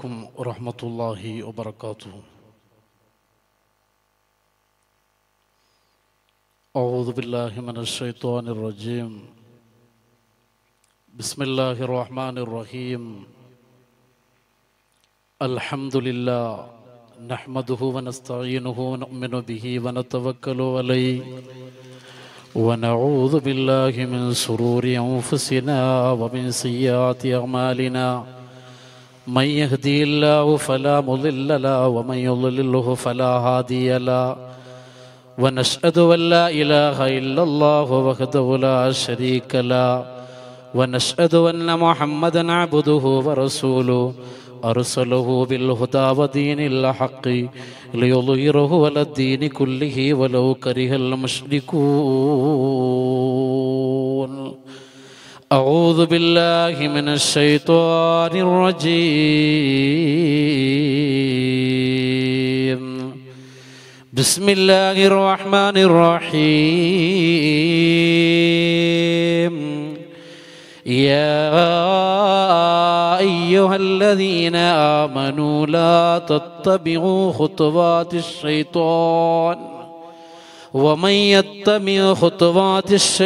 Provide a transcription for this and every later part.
عليكم ورحمة الله وبركاته أعوذ بالله من الشيطان الرجيم بسم الله الرحمن الرحيم الحمد لله نحمده ونستعينه ونؤمن به ونتوكل عليه ونعوذ بالله من شرور أنفسنا ومن سيئات أعمالنا من يهدي الله فلا مضل له ومن يضلله فلا هادي له ونشهد أن لا إله إلا الله وحده لا شريك له ونشهد أن محمدا عبده ورسوله أرسله بالهدى ودين الحق ليظهره على الدين كله ولو كره المشركون أعوذ بالله من الشيطان الرجيم بسم الله الرحمن الرحيم يا أيها الذين آمنوا لا تتبعوا خطوات الشيطان ومن يتبع خطوات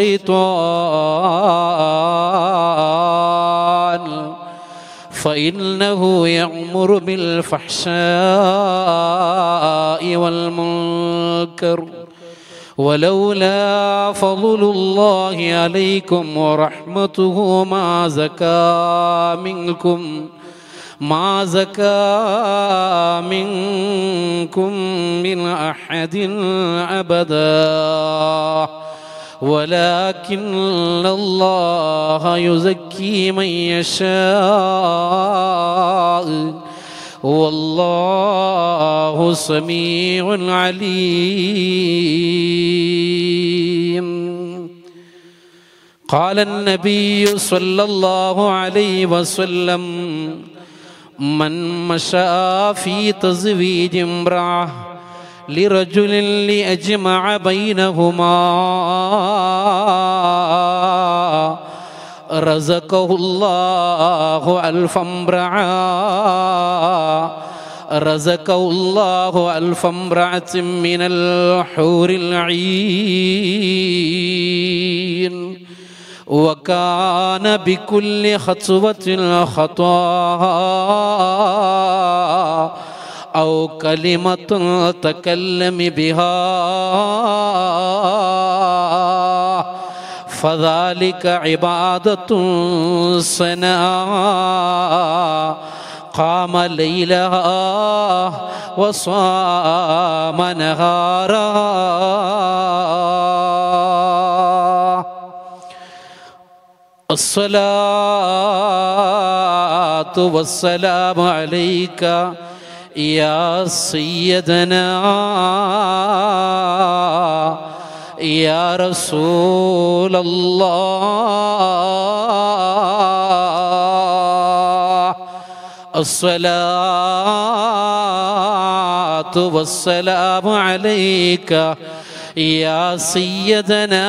الشيطان فإنه يأمر بالفحشاء والمنكر ولولا فضل الله عليكم ورحمته ما زكى منكم ما زكى منكم من أحد أبدا ولكن الله يزكي من يشاء والله سميع عليم قال النبي صلى الله عليه وسلم من مشى في تزويج امرأة لرجل لأجمع بينهما رزقه الله ألف امرأة رزقه الله ألف امرأة من الحور العين وكان بكل خطوة خطا أو كلمة تكلم بها فذلك عبادة سنا قام ليلها وصام نهارها الصلاة والسلام عليك يا سيدنا يا رسول الله الصلاة والسلام عليك يا سيدنا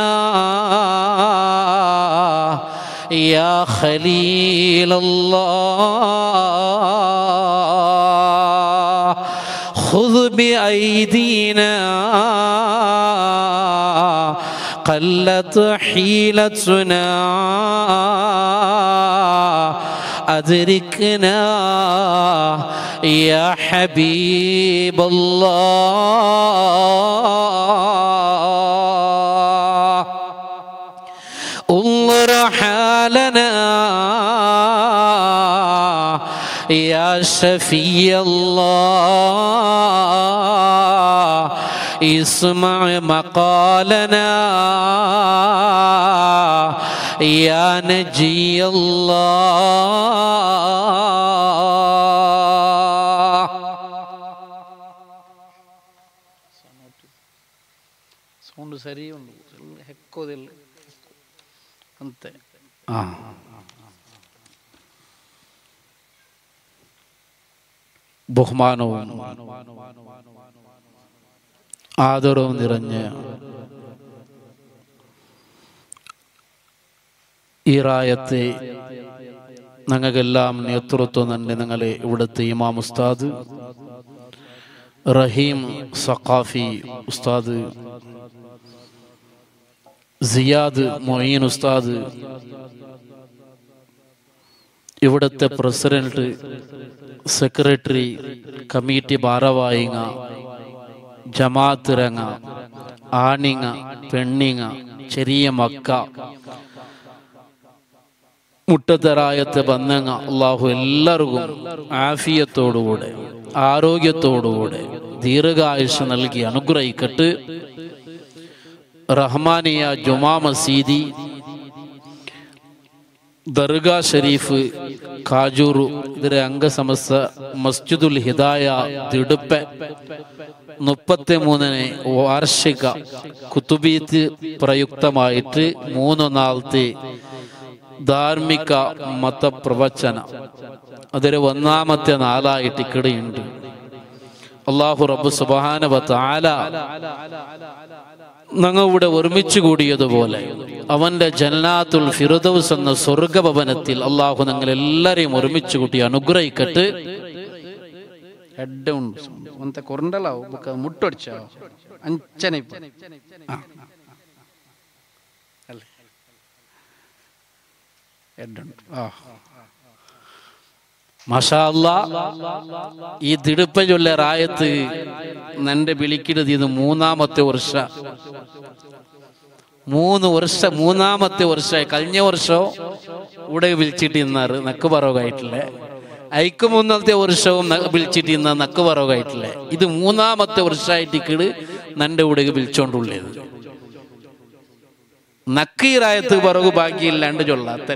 يا خليل الله خذ بأيدينا قلت حيلتنا أدركنا يا حبيب الله انظر حالنا يا شفي الله اسمع مقالنا يا نجي الله sound సరి ఉండు ఎక్కువ తెలు అంతే ബഹുമാനവും ആദരവും നിറഞ്ഞ ഈ റായത്തെ ഞങ്ങൾക്കെല്ലാം നേതൃത്വം തന്നെ ഞങ്ങളെ ഇവിടുത്തെ ഇമാം ഉസ്താദ് റഹീം സഖാഫി ഉസ്താദ് സിയാദ് മൊയ്യൻ ഉസ്താദ് ഇവിടുത്തെ പ്രസിഡന്റ് സെക്രട്ടറി കമ്മിറ്റി ഭാരവാഹിങ്ങ ജമാഅത്ത് രംഗ ആണിങ്ങ പെണ്ണിങ്ങ ചെറിയ മക്ക മുട്ടത്തറായത്തെ ബന്ധങ്ങ അള്ളാഹു എല്ലാവർക്കും ആഫിയത്തോടുകൂടെ ആരോഗ്യത്തോടുകൂടെ ദീർഘായുഷ നൽകി അനുഗ്രഹിക്കട്ട് റഹ്മാനിയ ജുമാ മസീദി ദർഗാ ഷരീഫ് കാജൂറു ഇതിലെ അംഗസമസ്ത മസ്ജിദുൽ ഹിദായ തിടുപ്പ് മുപ്പത്തി മൂന്നിന് വാർഷിക കുത്തുബീത്ത് പ്രയുക്തമായിട്ട് മൂന്ന് നാളത്തെ ധാർമ്മിക മതപ്രവചന അതൊരു ഒന്നാമത്തെ നാളായിട്ട് ഇക്കടെയുണ്ട് അള്ളാഹു റബ്ബ് സുബാനവത്ത് ആല ഞങ്ങൾ ഇവിടെ ഒരുമിച്ച് കൂടിയതുപോലെ അവന്റെ ജന്നാത്തുൽ ഫിറുദൌസ് എന്ന സ്വർഗഭവനത്തിൽ അള്ളാഹു ഞങ്ങൾ എല്ലാരെയും ഒരുമിച്ച് കൂട്ടി അനുഗ്രഹിക്കട്ട് ಹೆಡ್ ಉಂಟು ಒಂತ ಕೊರಂಡಲ್ಲ ಬೊಕ್ಕ ಮುಟ್ಟೊಡ್ಚ ಅಂಚನೆ ಇಪ್ಪ. ಆ. ಅಲ್ಲಿ ಹೆಡ್ ಉಂಟು ಆ മാഷാ അല്ലാ ഈ തിടുപ്പ ചൊല്ല റായത്ത് നന്റെ വിളിക്കുന്നത് ഇത് മൂന്നാമത്തെ വർഷ മൂന്ന് വർഷ മൂന്നാമത്തെ വർഷമായി കഴിഞ്ഞ വർഷം ഇവിടെ വിളിച്ചിട്ട് ഇന്നാറ് നക്ക് പറവായിട്ടില്ലേ അയക്ക് മൂന്നാമത്തെ വർഷവും ന- വിളിച്ചിട്ട് ഇന്ന നക്ക് പറവായിട്ടില്ലേ ഇത് മൂന്നാമത്തെ വർഷമായിട്ട് കിട് നന്റെ ഇവിടെ വിളിച്ചോണ്ടുള്ളത് നക്കീറായത്ത് പറവ് ബാക്കിയില്ലാണ്ട് ചൊല്ലാത്ത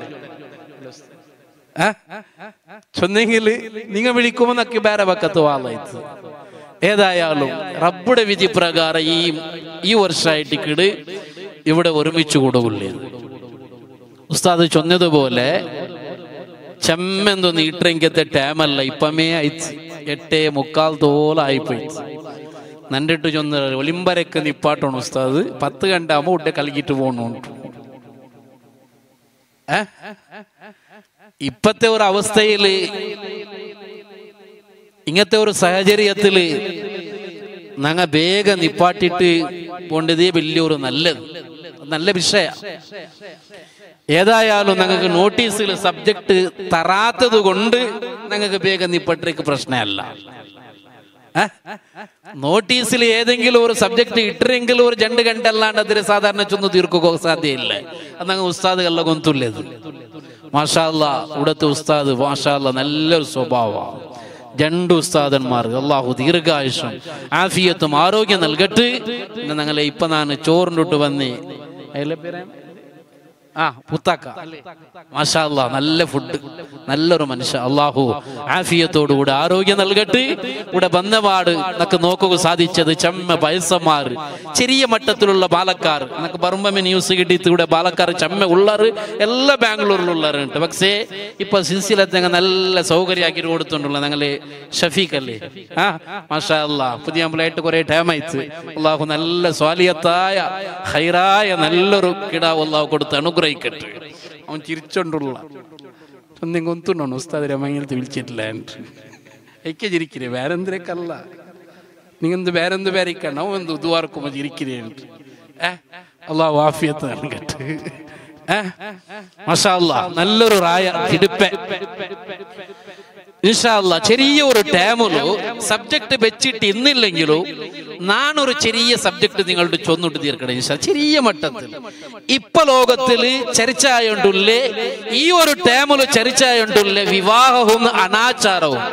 ചൊന്നെങ്കിൽ നിങ്ങ വിളിക്കുമ്പോ നക്കി ಬೇರೆ പക്കത്ത് വാളായിട്ട് ഏതായാലും റബ്ബുടെ വിധി പ്രകാരം ഈ ഈ വർഷമായിട്ട് കിട് ഇവിടെ ഒരുമിച്ച് കൂടുകയുള്ളൂ ഉസ്താദ് ചൊന്നതുപോലെ ചെമ്മെന്തോ നീട്ടെങ്കത്തെ ടൈമല്ല ഇപ്പമേ അയച്ച് എട്ടേ മുക്കാൽ തോലായിപ്പോയി നണ്ടിട്ട് ചൊന്ന് ഒലിമ്പരക്ക് നിപ്പാട്ടണം ഉസ്താദ് പത്ത് കണ്ടാകുമ്പോ ഉണ്ടെ കലകിട്ട് പോകണുണ്ട് ഏ ഇപ്പത്തെ ഒരു അവസ്ഥയില് ഇങ്ങനത്തെ ഒരു സാഹചര്യത്തില് ഞങ്ങ വേഗം നിപ്പാട്ടിട്ട് പോണ്ടതേ വലിയൊരു നല്ലത് നല്ല വിഷയ ഏതായാലും ഞങ്ങൾക്ക് നോട്ടീസിൽ സബ്ജക്ട് തരാത്തത് കൊണ്ട് ഞങ്ങൾക്ക് വേഗം നിപ്പട്ടേക്ക് പ്രശ്നമല്ല ഏ? നോട്ടീസിൽ ഏതെങ്കിലും ഒരു സബ്ജക്ട് ഇട്ടിരെങ്കിലും ഒരു രണ്ട് ഗണ്ടല്ലാണ്ട് അതിന് സാധാരണ ചൊന്ന് തീർക്കുക സാധ്യയില്ല അത് ഞങ്ങൾ ഉസ്താദുകളുടെ ഗൊന്തുള്ളത് മാഷാല്ല ഇവിടുത്തെ ഉസ്താദ് മാഷാല്ല നല്ലൊരു സ്വഭാവമാണ് രണ്ട് ഉസ്താദന്മാർ അള്ളാഹു ദീർഘായുഷം ആഫിയത്തും ആരോഗ്യം നൽകട്ട് പിന്നെ ഞങ്ങളെ ഇപ്പൊ ഞാൻ ചോറിൻ്റെ വന്ന് അതിലെ പേരാ ആ പുത്താക്ക മാഷാ അല്ലാ നല്ല ഫുഡ് നല്ലൊരു മനുഷ്യ അള്ളാഹു ആഫിയത്തോടുകൂടെ ആരോഗ്യം നൽകട്ട് ഇവിടെ ബന്ധപാട് നമുക്ക് നോക്കുക സാധിച്ചത് ചെമ്മ വയസ്സന്മാർ ചെറിയ മട്ടത്തിലുള്ള ബാലക്കാർ നമുക്ക് ബർമ്മ ന്യൂസ് കിട്ടിയിട്ട് ഇവിടെ ബാലക്കാർ ചെമ്മ ഉള്ളറ് എല്ലാ ബാംഗ്ലൂരിലുള്ളവരുണ്ട് പക്ഷേ ഇപ്പൊ സിൻസിലത്തെ നല്ല സൗകര്യമാക്കി കൊടുത്തുണ്ടല്ലോ ഞങ്ങള് ഷഫീഖ് അല്ലേ ആ മാഷാ അല്ലാ പുതിയ നമ്മളായിട്ട് കുറെ ടൈം അയച്ച് അള്ളാഹു നല്ല സ്വാലിയത്തായ ഹൈറായ നല്ലൊരു കിടാവ് അള്ളാഹു കൊടുത്ത് അനുഗ്രഹിക്കട്ടെ അവൻ ചിരിച്ചോണ്ടുള്ള ഒന്നും കൊന്തുണ്ടോ ഉസ്താദിനെ മങ്ങലത്ത് വിളിച്ചിട്ടില്ല എനിക്ക് ചിരിக்கிறേ വേറെന്തിനേക്കല്ല നിങ്ങന്ത് വേറെന്ത് പേരിക്കണോ എന്ത് ഇതുവാർക്കുമ്പോ ചിരിக்கிறേ ഏ അള്ളാഹു ആഫിയത്ത് നൽകട്ടെ ഏ മാഷാ അല്ലാ നല്ലൊരു റായ തിടുപ്പ ഇൻഷാല്ല ചെറിയ ഒരു ടൈമിലോ സബ്ജക്ട് വെച്ചിട്ട് ഇന്നില്ലെങ്കിലോ നാനൊരു ചെറിയ സബ്ജക്ട് നിങ്ങളുടെ ചൊന്നിട്ട് തീർക്കണം ഇൻഷാ ചെറിയ മട്ടത്തിൽ ഇപ്പൊ ലോകത്തില് ചർച്ചയായോണ്ടുള്ളേ ഈ ഒരു ടൈമില് ചർച്ചയായോണ്ടുള്ളേ വിവാഹവും അനാചാരവും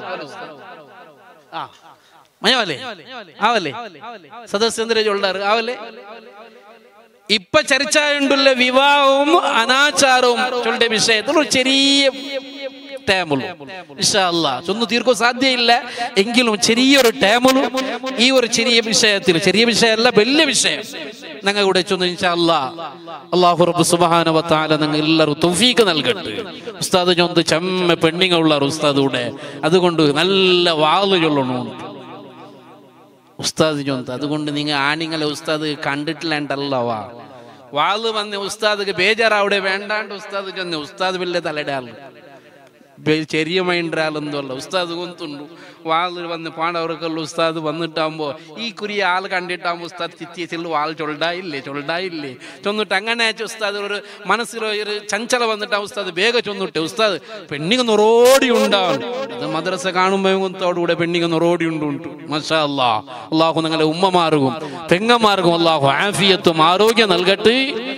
ആ മയവല്ലേ ആവല്ലേ സദസ്യന്ദ്ര ചൊല്ലാറ് ആവല്ലേ ഇപ്പൊ ചർച്ചയുണ്ടുള്ള വിവാഹവും അനാചാരവും ചൊല്ലിയ വിഷയത്തിൽ ഒരു ചെറിയ ടൈമുള്ളൂ ചൊന്നു തീർക്കോ സാധ്യയില്ല എങ്കിലും ചെറിയൊരു ടൈമുള്ളൂ ഈ ഒരു ചെറിയ വിഷയത്തിൽ ചെറിയ വിഷയമല്ല വലിയ വിഷയം ഞങ്ങൾ ഇവിടെ ചൊന്നു ഇൻഷാല്ല അള്ളാഹു റബ്ബ് സുബ്ഹാനഹു വ തആല നിങ്ങൾ എല്ലാവരും തൗഫീഖ് നൽകട്ടെ ഉസ്താദ് ചൊന്ത് ചെമ്മ പെണ്ണിങ്ങളുള്ള ഉസ്താദ് ഇവിടെ അതുകൊണ്ട് നല്ല വാള് ചൊല്ലണമുണ്ട് ഉസ്താദ് ചൊന്ത് അതുകൊണ്ട് നിങ്ങൾ ആണിങ്ങളെ ഉസ്താദ് കണ്ടിട്ടില്ലണ്ടല്ലവാ വാള് വന്ന് ഉസ്താദ് ബേജാറാവിടെ വേണ്ടാണ്ട് ഉസ്താദ് ചൊന്ന് ഉസ്താദ് വലിയ തലയുടെ ആള് ബെ- ചെറിയ മൈൻഡാലെന്തല്ല ഉസ്താദ് കൊന്തുണ്ടു വാളിൽ വന്ന് പാടവർക്കുള്ള ഉസ്താദ് വന്നിട്ടാകുമ്പോൾ ഈ കുരിയ ആൾ കണ്ടിട്ടാകുമ്പോൾ ഉസ്താദ് ചിത്തിയച്ചിൽ വാൾ ചൊല്ലായില്ലേ ചൊല്ലായില്ലേ ചൊന്നിട്ട് അങ്ങനെ അയച്ച ഉസ്താദ് ഒരു മനസ്സിൽ ഒരു ചഞ്ചല വന്നിട്ട് ഉസ്താദ് വേഗം ചൊന്നിട്ട് ഉസ്താദ് പെണ്ണിങ്ങ നൊറോടി ഉണ്ടാവും അത് മദ്രസ കാണുമ്പോഴത്തോടുകൂടെ പെണ്ണിങ്ങ നൊറോടി ഉണ്ട് മഷാ അല്ലാ അള്ളാഹു നിങ്ങളെ ഉമ്മമാർക്കും പെങ്ങന്മാർക്കും അള്ളാഹു ആഫിയത്തും ആരോഗ്യം നൽകട്ടെ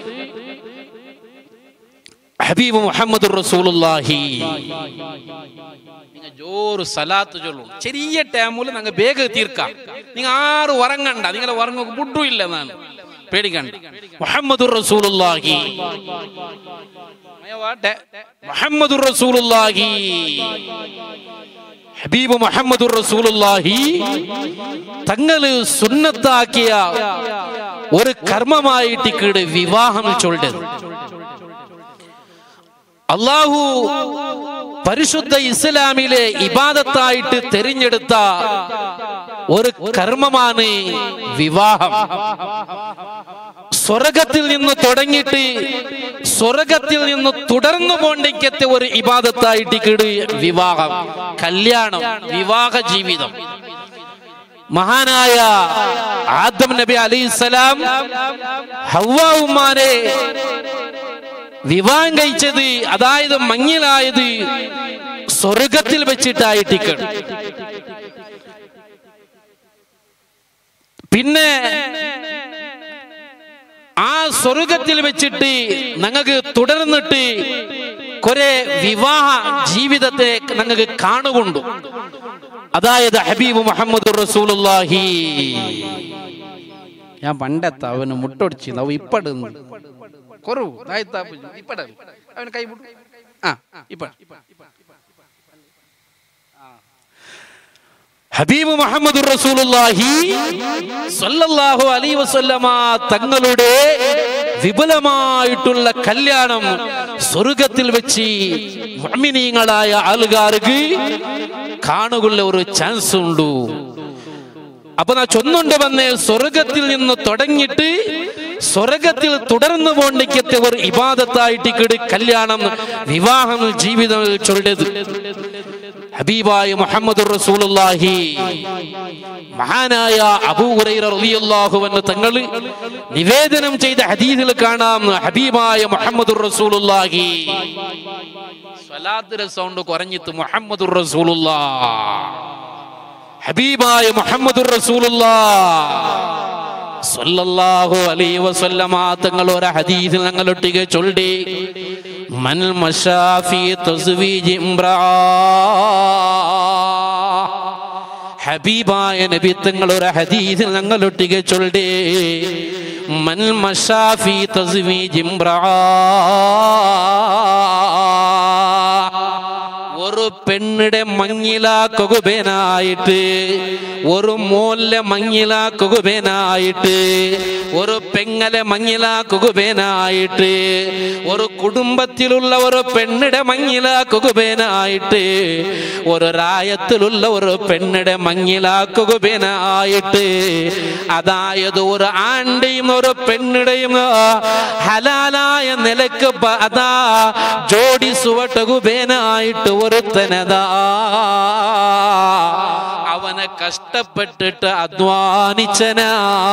ഹബീബ് മുഹമ്മദ് റസൂലുള്ളാഹി നിങ്ങൾ ജോറ് സലാത്ത് ചൊല്ലും ചെറിയ ടൈമിൽ ഞങ്ങൾ വേഗം തീർക്കാം നിങ്ങൾ ആറ് ഉറങ്ങണ്ട നിങ്ങളെ ഉറങ്ങ ബുഡും ഇല്ല ನಾನು പേടിക്കണ്ട മുഹമ്മദ് റസൂലുള്ളാഹി മയവാട്ടെ മുഹമ്മദ് റസൂലുള്ളാഹി ഹബീബ് മുഹമ്മദ് റസൂലുള്ളാഹി തങ്ങള് സുന്നത്താക്കിയ ഒരു കർമ്മമായിട്ട് കീട് വിവാഹം ചൊല്ലത് അള്ളാഹു പരിശുദ്ധ ഇസ്ലാമിലെ ഇബാദത്തായിട്ട് തെരഞ്ഞെടുത്ത ഒരു കർമ്മമാണ് വിവാഹം സ്വർഗത്തിൽ നിന്ന് തുടങ്ങിയിട്ട് സ്വർഗത്തിൽ നിന്ന് തുടർന്നു പോണ്ടിക്കത്തെ ഒരു ഇബാദത്തായിട്ട് കിട് വിവാഹം കല്യാണം വിവാഹ ജീവിതം മഹാനായ ആദം നബി അലൈഹിസ്സലാം ഹവ്വ ഉമ്മാനെ വിവാഹം കഴിച്ചത് അതായത് മങ്ങിലായത് സ്വർഗത്തിൽ വെച്ചിട്ടായിട്ടിക്ക പിന്നെ ആ സ്വർഗത്തിൽ വെച്ചിട്ട് ഞങ്ങൾക്ക് തുടർന്നിട്ട് കുറെ വിവാഹ ജീവിതത്തെ ഞങ്ങൾക്ക് കാണുകൊണ്ടു അതായത് ഹബീബ് മുഹമ്മദ് റസൂലുള്ളാഹി ഞാൻ പണ്ടെത്ത അവന് മുട്ടൊടിച്ചു അവ ഇപ്പടുന്നു കുറവ് താഴ്ത്താപ്പ് ഇപ്പട അവന് കൈ മുട്ടു ആ ഇപ്പ ഹബീബ് മുഹമ്മദ് റസൂലുള്ളാഹി സല്ലല്ലാഹു അലൈഹി വസല്ലമ തങ്ങളുടെ വിപുലമായിട്ടുള്ള കല്യാണം സ്വർഗത്തിൽ വെച്ച് മുഅ്മിനീങ്ങളായ ആളുകാർക്ക് കാണുകൊള്ള ഒരു ചാൻസ് ഉണ്ട് അപ്പൊ നാ ചൊന്നുണ്ട് വന്ന് സ്വർഗത്തിൽ നിന്ന് തുടങ്ങിയിട്ട് സ്വർഗത്തിൽ തുടർന്നു പോണ്ടിക്കത്തെ ഒരു ഇബാദത്തായിട്ട് കിട് കല്യാണം വിവാഹം ജീവിതം ചൊല്ലത് ഹബീബായ മുഹമ്മദ് റസൂലുള്ളാഹി മഹാനായ അബൂ ഹുറൈറ റളിയല്ലാഹു അൻഹു തങ്ങൾ നിവേദനം ചെയ്ത ഹദീസിൽ കാണാം ഹബീബായ മുഹമ്മദ് റസൂലുള്ളാഹി സ്വലാത്തിന്റെ സൗണ്ട് കുറഞ്ഞിട്ട് മുഹമ്മദ് റസൂലുള്ളാ ഹബീബായ മുഹമ്മദ് റസൂലുള്ളാ സല്ലല്ലാഹു അലൈഹി വസല്ലമ തങ്ങൾ ഒരു ഹദീസിൽ ഞങ്ങളൊട്ടിಗೆ ചൊല്ലി മൻ മശാഫി തസ്വീജ് ഇംറാ ഹബീബായ നബി തങ്ങൾ ഒരു ഹദീസിൽ ഞങ്ങളൊട്ടിಗೆ ചൊല്ലി മൻ മശാഫി തസ്വീജ് ഇംറാ ഒരു പെണ്ണിടെ മങ്ങിലാക്കുകനായിട്ട് ഒരു മോലെ മങ്ങിലാക്കുകനായിട്ട് ഒരു പെങ്ങലെ മങ്ങിലാക്കുകനായിട്ട് ഒരു കുടുംബത്തിലുള്ള ഒരു പെണ്ണിടെ മങ്ങിലാക്കുകനായിട്ട് ഒരു രായത്തിലുള്ള ഒരു പെണ്ണിടെ മങ്ങിലാക്കുകനായിട്ട് അതായത് ഒരു ആണ്ടിയും ഒരു പെണ്ണിടെയും ഹലാലായ നിലക്ക് ബ- അതാ ജോഡിസുവട്ടകുബേനായിട്ട് ഒരുത്തനതാ അവനെ കഷ്ടപ്പെട്ടിട്ട് അധ്വാനിച്ചനാ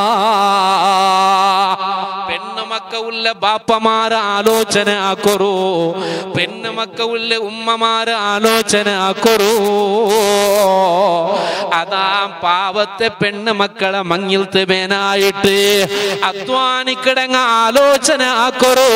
പെണ്ണുമക്ക ഉള്ള ബാപ്പമാര ആലോചന ആക്കൊറു പെണ്ണുമക്ക ഉള്ള ഉമ്മമാര ആലോചന ആക്കൊറു അതാ പാവത്തെ പെണ്ണ് മക്കളെ മങ്ങിൽ തെബേനായിട്ട് അധ്വാനിക്കിടങ്ങ ആലോചന ആക്കൊറു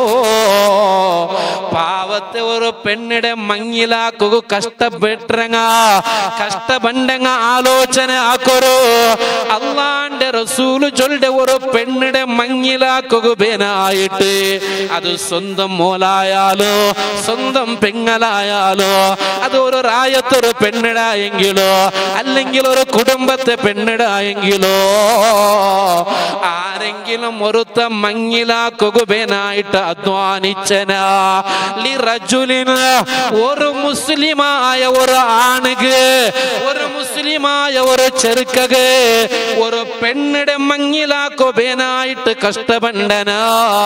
പാവത്തെ ഒരു പെണ്ണിടെ മങ്ങിലാക്കുക കഷ്ടപ്പെട്ടങ്ങ കഷ്ടപണ്ടങ്ങ ആലോചന ആക്കൊരു അള്ളാന്റെ റസൂല് ചൊല്ലെ ഒരു പെണ്ണിടെ മങ്ങിലാക്കുകനായിട്ട് അത് സ്വന്തം മോലായാലോ സ്വന്തം പെങ്ങലായാലോ അത് ഒരു റായത്തൊരു പെണ്ണിടായെങ്കിലോ അല്ലെങ്കിൽ ഒരു കുടുംബത്തെ പെണ്ണിടായെങ്കിലോ ആരെങ്കിലും ഒരുത്ത മങ്ങിലാക്കുകനായിട്ട് അധ്വാനിച്ചനാ ലിറജുലിന് ഒരു മുസ്ലിമായ ഒരു ആണുക്ക് ഒരു മുസ്ലിം മുസ്ലിമായ ഒരു ചെറുക്കക് ഒരു പെണ്ണിടെ മങ്ങിലാക്കൊബേനായിട്ട് കഷ്ടപണ്ടനാ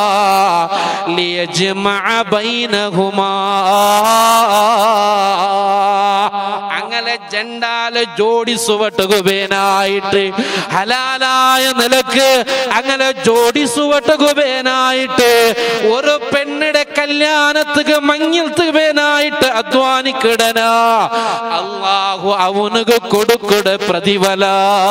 ലിയജ്മഅ ബൈനഹുമാ അങ്ങനെ ജണ്ടാല് ജോഡിസുവട്ടുകുബേനായിട്ട് ഹലാലായ നിലക്ക് അങ്ങനെ ജോഡിസുവട്ടുകുബേനായിട്ട് ഒരു പെണ്ണിടെ കല്യാണത്തുക്ക് മങ്ങിൽത്തുകബേനായിട്ട് അധ്വാനിക്കിടന അള്ളാഹു അവനുക്ക് കൊടുക്കുട പ്രതിഫല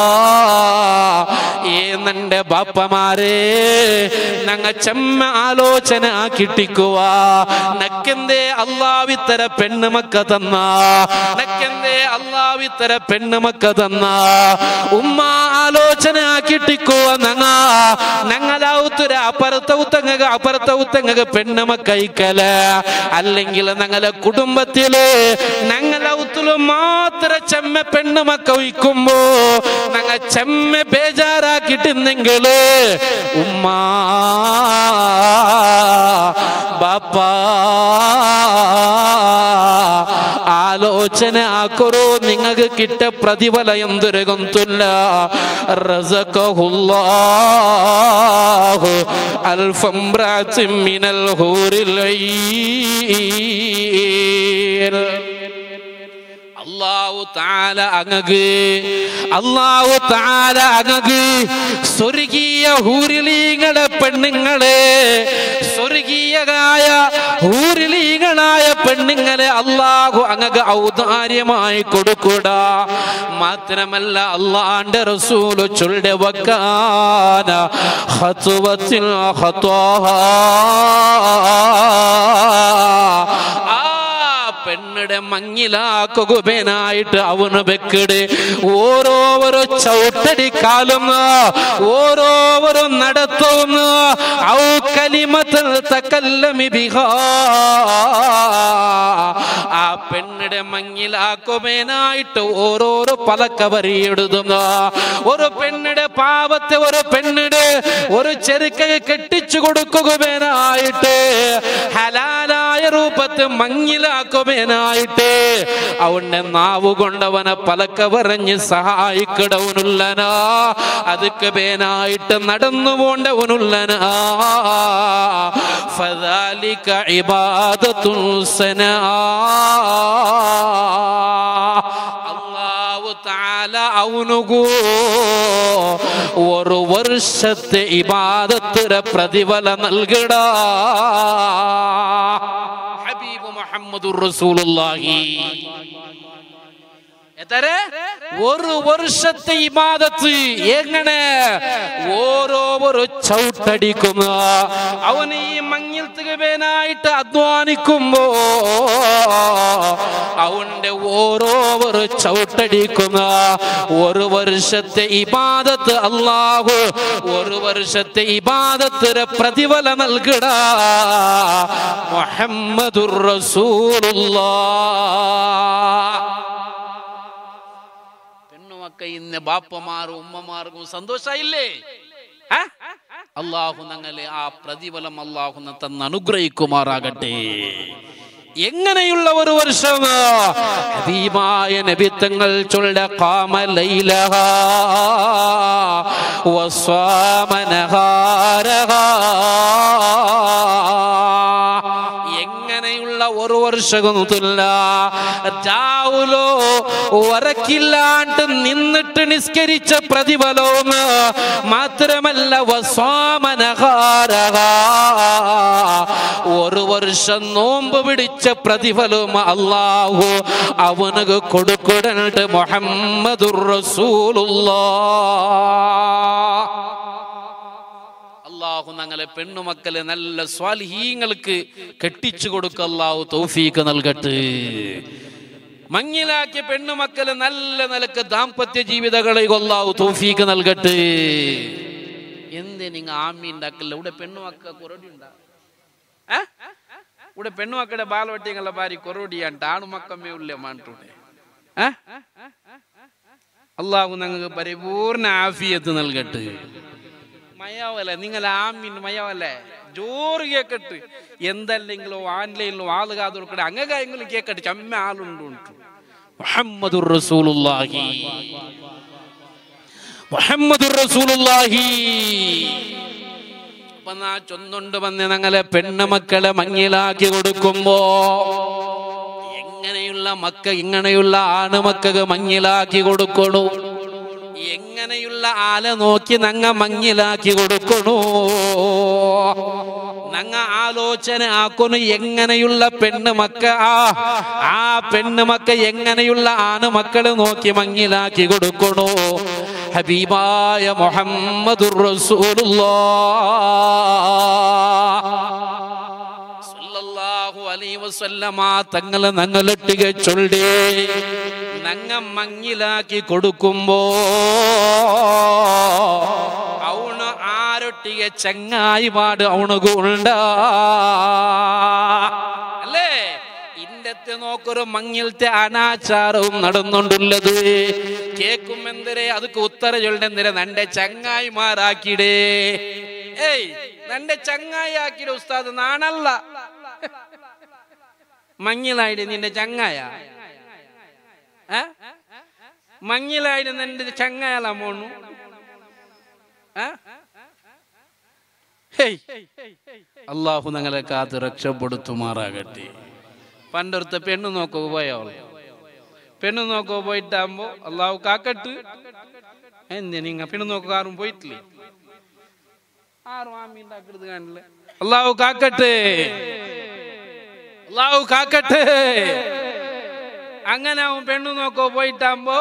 ഏന്നന്റെ ബാപ്പമാരെ ഞങ്ങ ചെമ്മ ആലോചന കിട്ടിക്കുക നക്കെന്തേ അള്ളാവിത്തര പെണ്ണുമക്ക തന്ന നക്കെന്തേ അള്ളാവിത്തര പെണ്ണുമക്ക തന്ന ഉമ്മ ആലോചന കിട്ടിക്കുക നങ്ങ ഞങ്ങളാവുത്തുര അപ്പുറത്തവുത്തങ്ങക അപ്പുറത്തവുത്തങ്ങക പെണ്ണുമക്കൈക്കല അല്ലെങ്കിൽ ഞങ്ങളെ കുടുംബത്തില് ഞങ്ങളവുത്തുല് മാത്ര ചെമ്മ പെണ്ണുമക്ക വയ്ക്കുമ്പോ ഞങ്ങ ചെമ്മ ബേജാറാക്കിട്ടിന്നെങ്കില് ഉമ്മ ബാപ്പ ആലോചന ആക്കുറോ നിങ്ങൾക്ക് കിട്ട പ്രതിഫല എന്തൊരു ഗൊന്തുല്ല റസഖഹുല്ലാഹു അൽഫം റാത്തിൻ മിനൽ ഹൂറിൽ ഐൻ അള്ളാഹു താല അങ്ങക്ക് അള്ളാഹു താല അങ്ങക്ക് സ്വർഗീയ ഹൂരിലീങ്ങളെ പെണ്ണുങ്ങളെ സ്വർഗീയകായ ഹൂരിലീങ്ങളായ പെണ്ണുങ്ങളെ അള്ളാഹു അങ്ങക്ക് ഔദാര്യമായി കൊടുക്കൂടാ മാത്രമല്ല അള്ളാന്റെ റസൂല് ചൊല്ലുടെ വക്കാന ഹത്തുവത്തിൽ ഹത്വാഹാ ആ പെണ്ണിടെ മങ്ങിലാക്കുകുബേനായിട്ട് അവന് വെക്കിട് ഓരോരോ ചവിട്ടടിക്കാലും ഓരോരോ നടത്തും ഔ കലിമത്തിൽ തക്കല്ലമി ബിഹാ ആ പെണ്ണിടെ മങ്ങിലാക്കുബേനായിട്ട് ഓരോരോ പലക്കവരിയെടുതും ഒരു പെണ്ണിടെ പാവത്തെ ഒരു പെണ്ണിടെ ഒരു ചെറുക്ക കെട്ടിച്ചു കൊടുക്കുകയായിട്ട് ഹലാലായ രൂപത്ത് മങ്ങിലാക്കുവാനായിട്ട് അവന്റെ നാവ് കൊണ്ടവനെ പലക്ക പറഞ്ഞ് സഹായിക്കടവനുള്ളനാ അതുക്ക് പേനായിട്ട് നടന്നു പോണ്ടവനുള്ളനാ ഫദാലിക ഇബാദത്തുൻ സനാ അല്ലാഹു തആല അവനുകൂ ഒരു വർഷത്തെ ഇബാദത്തിന് പ്രതിഫല നൽകടാ ഹബീബ് മുഹമ്മദുർ റസൂലുള്ളാഹി എത്ര ഒരു വർഷത്തെ ഇബാദത്ത് എങ്ങനെ ഓരോരോ ചവിട്ടടിക്കുന്ന അവൻ ഈ മങ്ങിൽ തികവേനായിട്ട് അധ്വാനിക്കുമ്പോ അവന്റെ ഓരോരോ ചവിട്ടടിക്കുന്ന ഒരു വർഷത്തെ ഇബാദത്ത് അള്ളാഹു ഒരു വർഷത്തെ ഇബാദത്തിന് പ്രതിഫല നൽകടാ മുഹമ്മദുർ റസൂലുള്ളാഹ് പെണ്ണുമക്ക ഇന്ന് ബാപ്പമാരും ഉമ്മമാർക്കും സന്തോഷായില്ലേ ആ? അള്ളാഹു ഞങ്ങളെ ആ പ്രതിഫലം അള്ളാഹു തന്ന് അനുഗ്രഹിക്കുമാറാകട്ടെ എങ്ങനെയുള്ള ഒരു വർഷം ഹബീബായ നബിത്തങ്ങൾ ചൊല്ല കാമലൈലഹ എങ്ങനെയുള്ള ഒരു വർഷമൊന്നുമില്ല രാവുലോ ഉറക്കില്ലാണ്ട് നിന്നിട്ട് നിസ്കരിച്ച പ്രതിഫലവും മാത്രമല്ല വസ്വാമനഹാരഹ ഒരു വർഷം നോമ്പ് പിടിച്ച പ്രതിഫലവും അള്ളാഹു അവനക്ക് കൊടുക്കുടണ്ട് മുഹമ്മദുർ റസൂലുള്ളാഹ് അള്ളാഹു ഞങ്ങളെ പെണ്ണുമക്കളെ നല്ല സ്വാലിഹീങ്ങൾക്ക് കെട്ടിച്ചു കൊടുക്ക അള്ളാഹു തൗഫീക്ക് നൽകട്ടെ മങ്ങിലാക്കിയ പെണ്ണുമക്കളെ നല്ല നിലക്ക് ദാമ്പത്യ ജീവിതങ്ങളെ അള്ളാഹു തൗഫീക്ക് നൽകട്ടെ എന്തേ നിങ്ങ ആമി ഉണ്ടാക്കല്ല ഇവിടെ പെണ്ണുമക്ക കൊറോടി ഉണ്ടാ ഇവിടെ പെണ്ണുമക്കളുടെ ബാലവട്ടിങ്ങളെ ഭാര്യ കൊറോടി ಅಂಟ ആണു മക്കമ്മേ ഉള്ളേ മാണ്ടൂടെ അള്ളാഹു ഞങ്ങൾക്ക് പരിപൂർണ ആഫിയത്ത് നൽകട്ടെ മയാവല്ല നിങ്ങൾ ആമീൻ മയാവല്ല ജോറ് കേക്കട്ട് എന്തല്ലെങ്കിലും ഓൺലൈനിലും ആള് കാതൊടുക്കട്ടെ അങ്ങ കാര്യങ്ങളും കേക്കട്ടെ ചമ്മ ആളുണ്ട് ഉണ്ടു മുഹമ്മദുർ റസൂലുള്ളാഹി മുഹമ്മദുർ റസൂലുള്ളാഹി അപ്പൊ നാ ചൊന്നുണ്ട് വന്ന് ഞങ്ങളെ പെണ്ണുമക്കളെ മങ്ങിലാക്കി കൊടുക്കുമ്പോ എങ്ങനെയുള്ള മക്ക ഇങ്ങനെയുള്ള ആണുമക്കൾക്ക് മങ്ങിലാക്കി കൊടുക്കണു എങ്ങനെയുള്ള ആല നോക്കി നങ്ങ മങ്ങിലാക്കി കൊടുക്കണു നങ്ങ ആലോചന ആക്കുന്നു എങ്ങനെയുള്ള പെണ്ണ് മക്ക ആ ആ പെണ്ണ് മക്ക എങ്ങനെയുള്ള ആണ് മക്കള് നോക്കി മങ്ങിലാക്കി കൊടുക്കണു ഹബീബായ മുഹമ്മദുർ റസൂലുള്ളാഹ് സല്ലല്ലാഹു അലൈഹി വസല്ലമ തങ്ങളെ നങ്ങളൊട്ടിക ചൊല്ലേ നങ്ങ മങ്ങിലാക്കി കൊടുക്കുമ്പോ അവണ് ആരൊട്ടിക ചങ്ങായി പാട് അവണുകുണ്ട അല്ലേ ഇന്നത്തെ നോക്കൊരു മങ്ങിലത്തെ അനാചാരവും നടന്നുകൊണ്ടുള്ളത് കേക്കും എന്തിരെ അതൊക്കെ ഉത്തര ചൊല്ലെന്തിരെ നന്റെ ചങ്ങായിമാരാക്കിടേ ഏയ് നന്റെ ചങ്ങായി ആക്കിയുടെ ഉസ്താദ് നാണല്ല മങ്ങിലായിട്ട് നിന്റെ ചങ്ങായ ഏ? മങ്ങിലായിട്ട് നിന്റെ ചങ്ങായല മോണു ഏ? ഹേയ്. അള്ളാഹു ഞങ്ങളെ കാത്ത് രക്ഷപ്പെടുത്തുമാറാകട്ടെ പണ്ടൊരുത്ത പെണ്ണു നോക്കുക പോയവൾ പെണ്ണു നോക്കുക പോയിട്ടാകുമ്പോ അള്ളാഹു കാക്കട്ട് എന്തിനാ നിങ്ങ പെണ്ണു നോക്കുക ആരും പോയിട്ടില്ലേ ആരും ആമീൻ ഉണ്ടാക്കരുത് കാണില്ല അള്ളാഹു കാക്കട്ടെ അള്ളാഹു കാക്കട്ടെ അങ്ങനെ അവൻ പെണ്ണു നോക്കോ പോയിട്ടാകുമ്പോ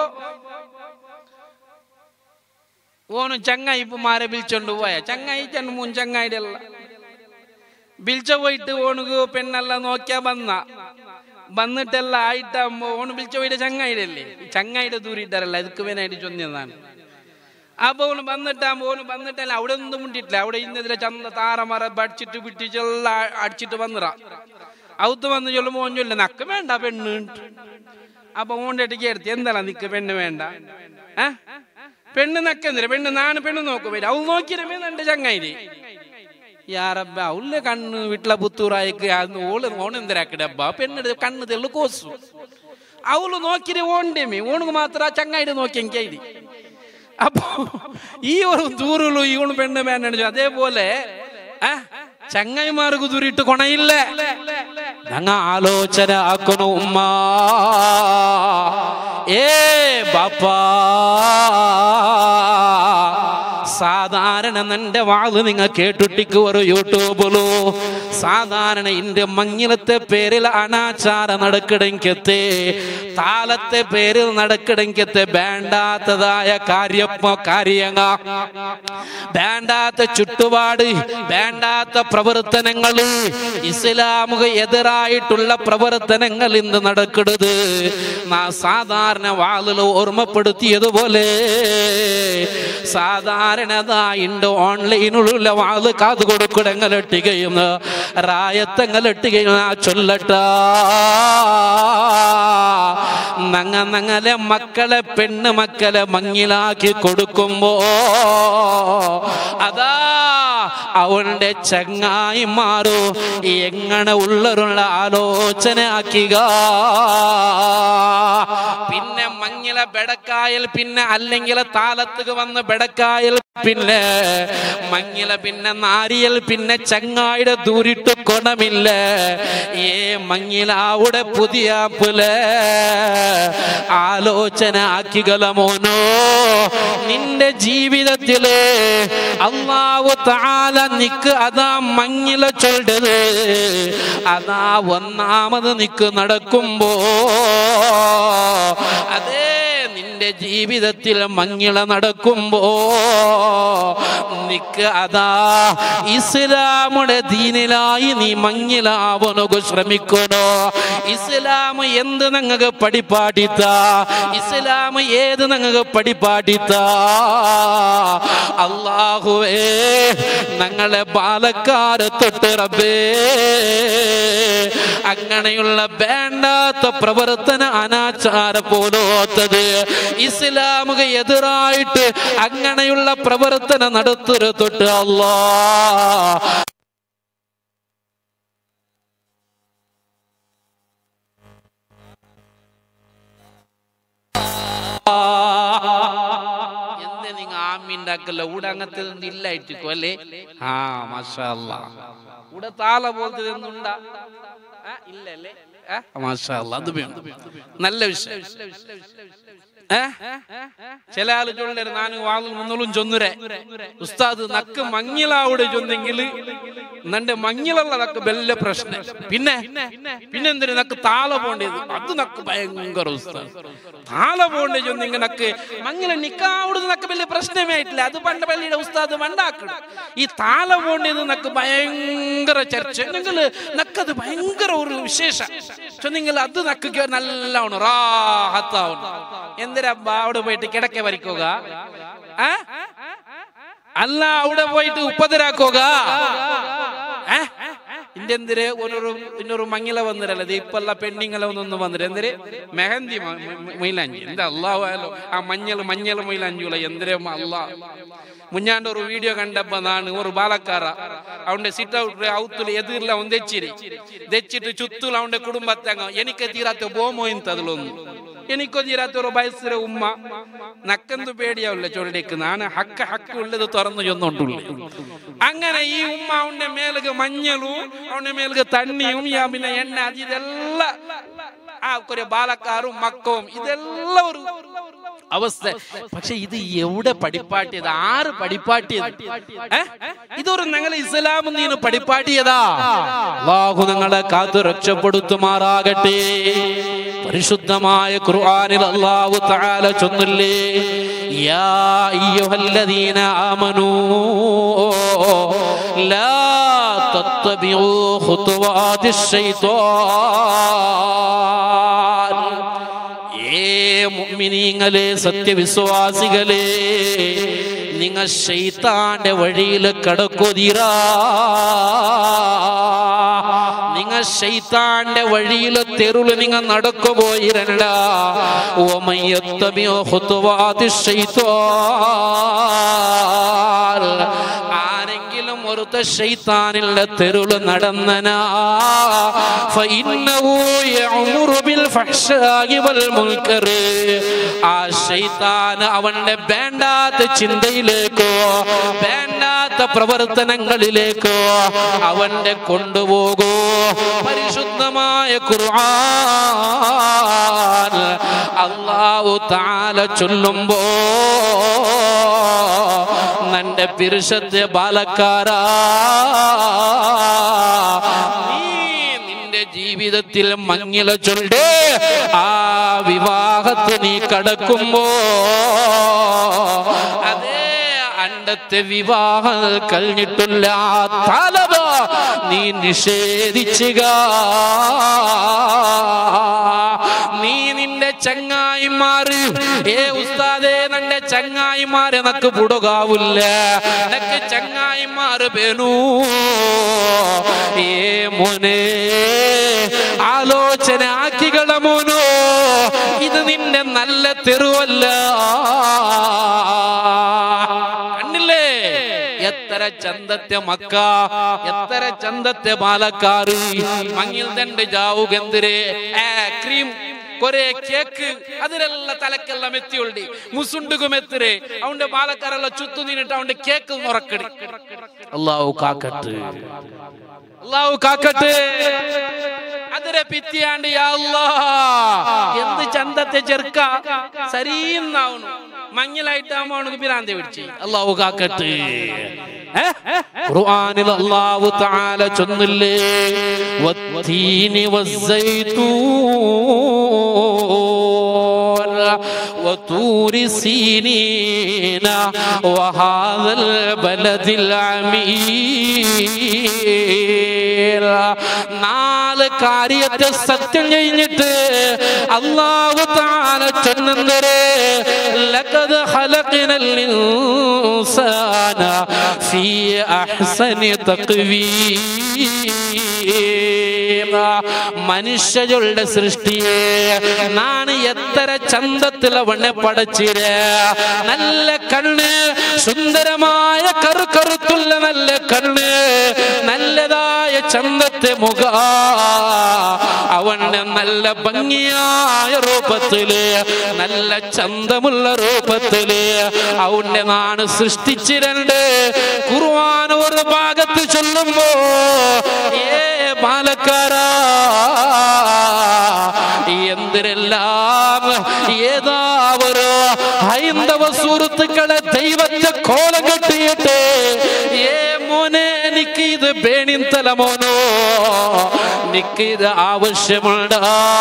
ഓನು ചങ്ങായി ഇപ്പൊ മാരെ വിളിച്ചോണ്ട് പോയ ചങ്ങായി ചെന്ന് മൂന്ന് ചങ്ങായിടെ അല്ല വിളിച്ച പോയിട്ട് ഓണുക്ക് പെണ്ണെല്ല നോക്കിയാ വന്ന വന്നിട്ടെല്ല ആയിട്ടാകുമ്പോ ഓണ് വിളിച്ച പോയിട്ട് ചങ്ങായിടെ അല്ലേ ചങ്ങായിടെ ദൂരിട്ടാരല്ല ഇതൊക്കെ വേനായിട്ട് ചൊന്നതാണ് അപ്പൊ ഓണ് വന്നിട്ടാകുമ്പോ ഓന് വന്നിട്ടല്ല അവിടെ ഒന്നും മുണ്ടിട്ടില്ല അവിടെ ഇന്നതിലെ ചന്ത താറമറ അടിച്ചിട്ട് പിടിച്ചെല്ലാം അടിച്ചിട്ട് വന്നിറ ഔത്ത് വന്ന് ചൊല്ലുമ്പോ ഓൻ ചൊല്ല നക്ക് വേണ്ട പെണ്ണ് അപ്പൊ ഓൻ്റെ അടുക്ക് എടുത്ത് എന്താ നിക്ക് പെണ്ണ് വേണ്ട ഏ പെണ്ണ് നക്കെന്തിര പെണ്ണ് നാണ് പെണ്ണ് നോക്കും വരും അവൾ നോക്കിരമേ എന്റെ ചങ്ങായി യാറബ്ബ അവളെ കണ്ണ് വീട്ടിലെ പുത്തൂറായിക്ക് ഓള് ഓണെന്തരാക്കിടബ്ബ പെണ്ണെടുത്ത് കണ്ണ് തെള്ളു കോസു അവള് നോക്കിയിട്ട് ഓണ്ടേമേ ഓണുക്ക് മാത്രം ആ ചങ്ങായിട്ട് നോക്കി എനിക്ക് അപ്പൊ ഈ ഒരു ദൂരുള്ളൂ ഈ ഒന്ന് പെണ്ണ് വേണ്ട അതേപോലെ ആ, ചങ്ങായിമാർക്ക് ദൂരിട്ട് കൊണയില്ല ഞങ്ങ ആലോചന ആക്കണു ഉമ്മ ഏ ബാപ്പാ സാധാരണ നിന്റെ വാള് നിങ്ങ കേട്ടുട്ടിക്ക് ഒരു യൂട്യൂബിലു സാധാരണ ഇന്റെ മങ്ങിലത്തെ പേരിൽ അനാചാര നടക്കിടങ്കത്തെ താലത്തെ പേരിൽ നടക്കിടങ്കത്തെ വേണ്ടാത്തതായ കാര്യപ്പോ കാര്യങ്ങ വേണ്ടാത്ത ചുറ്റുപാട് വേണ്ടാത്ത പ്രവർത്തനങ്ങൾ ഇസ്ലാമുക എതിരായിട്ടുള്ള പ്രവർത്തനങ്ങൾ ഇന്ന് നടക്കുന്നത് നാ സാധാരണ വാളിൽ ഓർമ്മപ്പെടുത്തിയതുപോലെ സാധാരണതായിണ്ട് ഓൺലൈനിലുള്ള വാള് കാത് കൊടുക്കിടങ്ങളെട്ടുകയും റായത്തങ്ങളെട്ടുകയും ആ ചൊല്ലട്ട നങ്ങ നങ്ങലെ മക്കളെ പെണ്ണ് മക്കളെ മങ്ങിലാക്കി കൊടുക്കുമ്പോ അതാ അവളുടെ ചങ്ങായി മാറൂ എങ്ങനെ ഉള്ളവരുള്ള ആലോചന ആക്കുക പിന്നെ മങ്ങില ബെടക്കായൽ പിന്നെ അല്ലെങ്കിൽ താലത്തുക വന്ന് ബെടക്കായൽ പിന്നെ മങ്ങില പിന്നെ നാരിയൽ പിന്നെ ചങ്ങായിടെ ദൂരിട്ട് കൊണമില്ല ഏ മങ്ങിലാവുടെ പുതിയ പുല് ആലോചന ആക്കികള മോനോ നിന്റെ ജീവിതത്തില് അള്ളാവു താല നിക്ക് അതാ മങ്ങില ചൊല്ലത് അതാ ഒന്നാമത് നിക്ക് നടക്കുമ്പോ അതേ നിന്റെ ജീവിതത്തിൽ മങ്ങിള നടക്കുമ്പോ നിക്ക് അതാ ഇസ്ലാമുടെ ദീനിലായി നീ മങ്ങിലാവനൊക്കെ ശ്രമിക്കണോ ഇസ്ലാം എന്ത് ഞങ്ങൾക്ക് പഠിപ്പാടിത്ത ഇസ്ലാം ഏത് ഞങ്ങൾക്ക് പഠിപ്പാടിത്ത അള്ളാഹുവേ ഞങ്ങളെ പാലക്കാട് തൊട്ട് റബ്ബേ അങ്ങനെയുള്ള വേണ്ടാത്ത പ്രവർത്തന അനാചാര പോലോത്തത് ഇസ്ലാമുക എതിരായിട്ട് അങ്ങനെയുള്ള പ്രവർത്തനം നടത്തരു തൊട്ട് അല്ലാ എന്ത് നിങ്ങ ഉണ്ടാക്കല്ല ഊടെ അങ്ങനത്തെ ഒന്നും ഇല്ലായിട്ടിക്കോ അല്ലേ ആ മാഷാ അല്ലാ ഊടെ താള പോലത്തെ ഒന്നുണ്ടാ ആ, ഇല്ലല്ലേ ആ, മാഷാ അല്ലാ അത് വേണം നല്ല വിഷയം ഏ? ചില ആള് ചൊല്ലര് ನಾನು വാതിൽ മുന്നോളും ചൊന്നുരെ ഉസ്താദ് നക്ക് മങ്ങിലാവിടെ ചൊന്നെങ്കിൽ നന്റെ മങ്ങിലുള്ള നക്ക് വലിയ പ്രശ്നം പിന്നെ പിന്നെന്തിന് നക്ക് താള പോണ്ടത് അത് നക്ക് ഭയങ്കര ഉസ്താദ് താള പോണ്ടേ ചൊന്നിങ്ങ നക്ക് മങ്ങില നിക്കാവിടുന്ന് നക്ക് വലിയ പ്രശ്നമേ ആയിട്ടില്ല അത് പണ്ട് പള്ളിയുടെ ഉസ്താദ് മണ്ടാക്കണം ഈ താള പോണ്ടത് നക്ക് ഭയങ്കര ചർച്ച എന്നെങ്കിൽ നക്കത് ഭയങ്കര ഒരു വിശേഷ ചൊന്നെങ്കിൽ അത് നക്ക് നല്ലവണ്ണം റാഹത്താവണം എന്തിനാ അവിടെ പോയിട്ട് കിടക്ക വരയ്ക്കുക ആ? അല്ല അവിടെ പോയിട്ട് ഉപ്പതരാക്കുക ഇന്റെന്തിര് ഒരു ಇನ್ನೊರು ಮಂಗಿಲ ಬಂದಿರಲ್ಲ ಅದು ಇಪ್ಪಲ್ಲ ಪೆಣ್ಣಿಂಗಲ ಒಂದೊಂದು ಬಂದ್ರೆ ಎಂದ್ರೆ ಮೆಹಂದಿ ಮ- ಮ- ಮೈಲಾಂಜಿ ಎಂದ ಅಲ್ಲಾಹು ಆ മഞ്ഞൾ മഞ്ഞൾ മൈലാഞ്ചുല എന്തിരെ അല്ല മുഞ്ഞാണ്ട് ഒരു വീഡിയോ കണ്ടപ്പോ നാണ് ഒരു ബാലക്കാര അവന്റെ സിറ്റ് ഔട്ട് ഔത്തുല് എതിരില്ല അവൻ തെച്ചിരി തെച്ചിട്ട് ചുറ്റുള്ള അവന്റെ കുടുംബത്തങ്ങ എനിക്ക് തീരാത്ത ബോമോ ಇಂತದ್ಲೊಂದು എനിക്കോ തീരാത്ത ഒരു വയസ്സിലെ ഉമ്മ നക്കെന്തു പേടിയാവില്ല ചൊല്ലിക്ക് നാണ് ഹക്ക ഹക്ക ഉള്ളത് തുറന്നു ചൊന്നുകൊണ്ടുള്ളു അങ്ങനെ ഈ ഉമ്മ അവന്റെ മേലുക മഞ്ഞളും അവന്റെ മേലുക തണ്ണിയും യാ പിന്നെ എണ്ണ അത് ഇതെല്ലാം ആ ഒരു ബാലക്കാരും മക്കവും ഇതെല്ലാം ഒരു അവസ്ഥ പക്ഷെ ഇത് എവിടെ പഠിപ്പാട്ടിയത് ആറ് പഠിപ്പാട്ടിയത് ഏ? ഇതൊരു ഞങ്ങളെ ഇസ്ലാം നീന് പഠിപ്പാട്ടിയതാ അള്ളാഹു നിങ്ങളെ കാത്തു രക്ഷപ്പെടുത്തുമാറാകട്ടെ പരിശുദ്ധമായ ഖുർആനിൽ അല്ലാഹു തആല ചൊന്നില്ലേ യാ അയ്യുഹല്ലദീന ആമനൂ ലാ തത്തബിഉ ഖുതുവാതിശ് ശൈത്വാൻ ഏ മുഅ്മിനീങ്ങളെ സത്യവിശ്വാസികളെ നിങ്ങൾ ശൈത്താന്റെ വഴിയിൽ കടക്കൊതിരാ നിങ്ങൾ ശൈത്താന്റെ വഴിയിൽ തെരുള് നിങ്ങൾ നടക്കുപോയിരണ്ട ഓമയ്യത്തമിയോ ഹുത്തുവാതി ശൈത്വാൻ ആരെങ്കിലും ഒരുത്ത ശൈത്താനിലെ തെരുള് നടന്നനാ فإنه يأمر بالفحشاء والمنكر ആ ശൈത്താൻ അവന്റെ വേണ്ടാത്ത ചിന്തയിലേക്കോ വേണ്ടാത്ത പ്രവർത്തനങ്ങളിലേക്കോ അവന്റെ കൊണ്ടുപോകൂ പരിശുദ്ധമായ ഖുർആൻ അള്ളാഹു താല ചൊല്ലുമ്പോ നന്റെ പിരുഷത്തെ ബാലക്കാരാ നീ നിന്റെ ജീവിതത്തിൽ മങ്ങില ചൊല്ലേ ആ വിവാഹത്ത് നീ കടക്കുമ്പോ അതേ അണ്ടത്തെ വിവാഹം കഴിഞ്ഞിട്ടില്ല തലവ നീ നിഷേധിച്ചുക നീ നിന്റെ ചങ്ങായിമാര് ഏ ഉസ്താദേ നന്റെ ചങ്ങായിമാരെ നക്ക് പുടുകാവില്ല നക്ക് ചങ്ങായിമാര് പേനു ഏ മോനെ ആലോചന ആക്കികള മോനോ ഇത് നിന്റെ നല്ല തെരുവല്ല കണ്ടില്ലേ എത്ര ചന്തത്തെ മക്ക എത്ര ചന്തത്തെ പാലക്കാറ് മങ്ങിൽ തന്റെ ജാവുകെന്തിരെ ക്രീം കൊറേ കേക്ക് അതിലെല്ലാം തലക്കെല്ലാം എത്തിയൊള്ളി മുസുണ്ടുകും എത്തിരെ അവന്റെ പാലക്കാരെല്ലാം ചുത്തു നിന്നിട്ട് അവന്റെ കേക്ക് മുറക്കടി അള്ളാഹു കാക്കട്ട് അള്ളാഹു കാക്കട്ടെ അതിരെ പിത്തിയാണ്ട് യാ അല്ലാ എന്ത് ചന്തത്തെ ചെറുക്ക സരീന്നാവുന്നു മഞ്ഞലായിട്ടാകുമ്പോ അവനക്ക് പിരാന്തി പിടിച്ച് അള്ളാഹു കാക്കട്ടെ ഏ? ഖുർആനിൽ അല്ലാഹു തആല ചൊന്നില്ലേ വത്തീനി വസ്സൈത്തൂൻ وطور سينين وهذا البلد العمير നാല് കാര്യത്തെ സത്യം കഴിഞ്ഞിട്ട് അള്ളാഹു താല ചൊന്നന്തരെ ലഖദ് ഖലഖനൽ ഇൻസാന ഫീ അഹ്സനി തഖ്വീം മനുഷ്യരുടെ സൃഷ്ടിയെ നാണ് എത്ര ചന്തത്തിൽ അവനെ പടച്ചിര് നല്ല കണ്ണ് സുന്ദരമായ കറു കറുത്തുള്ള നല്ല കണ്ണ് നല്ലതായ ചന്തത്തെ മുഖ അവന്റെ നല്ല ഭംഗിയായ രൂപത്തില് നല്ല ചന്തമുള്ള രൂപത്തില് അവന്റെ നാണ് സൃഷ്ടിച്ചിരണ്ട് കുർവാൻ ഒരു ഭാഗത്ത് ചൊല്ലുമ്പോ ഏ പാലക്കാരാ എന്തിരെല്ലാം ഏതാവരോ ഹൈന്ദവ സുഹൃത്തുക്കളെ ദൈവത്തെ കോലം കെട്ടിയിട്ട് ഏ മോനെ എനിക്ക് ഇത് ബേണിന്തല മോനോ നിക്ക് ഇത് ആവശ്യമുണ്ട്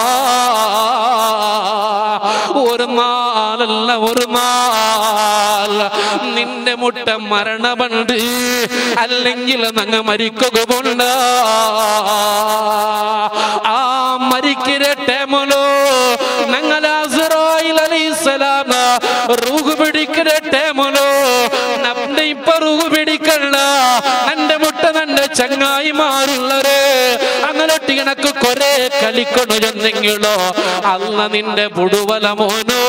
ഒരു നാളല്ല ഒരു നാൾ നിന്റെ മുട്ട മരണമുണ്ട് അല്ലെങ്കിൽ നങ്ങ മരിക്കുകയുണ്ട് ആ മരിക്കിற ടൈമിലോ ഞങ്ങൾ അസ്രായിൽ അലൈഹിസ്സലാം റൂഹ് പിടിക്കിற ടൈമിലോ നമ്മുടെ ഇപ്പൊ റൂഹ് പിടിക്കണ്ട നന്റെ മുട്ട നന്റെ ചങ്ങായി മാറുള്ളവര് അങ്ങനൊട്ടി കണക്ക് കൊറേ കളിക്കണു ചെന്നെങ്കിലോ അല്ല നിന്റെ പുടുവല മോനോ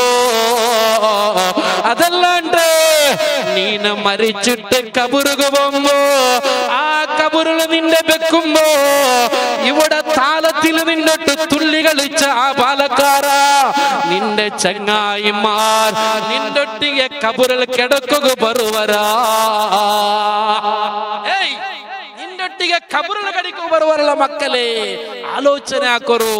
അതല്ലാണ്ട് നീന മരിച്ചിട്ട് കബുറുക പോകുമ്പോ ആ കബുറിൽ നിന്റെ വെക്കുമ്പോ ഇവിടെ താളത്തിൽ നിന്നിട്ട് തുള്ളി കളിച്ച ആ പാലക്കാര നിന്റെ ചങ്ങായിമാർ നിന്റൊട്ടിಗೆ കബുറിൽ കിടക്കുക ബറുവരാ ಏಯ್ ನಿನ್ನೊಟ್ಟಿಗೆ ಕಬುರನ ಕಡಿಕೊ ಬರುವರಲ್ಲ ಮಕ್ಕಳೇ ಆಲೋಚನೆ ಹಾಕೋರು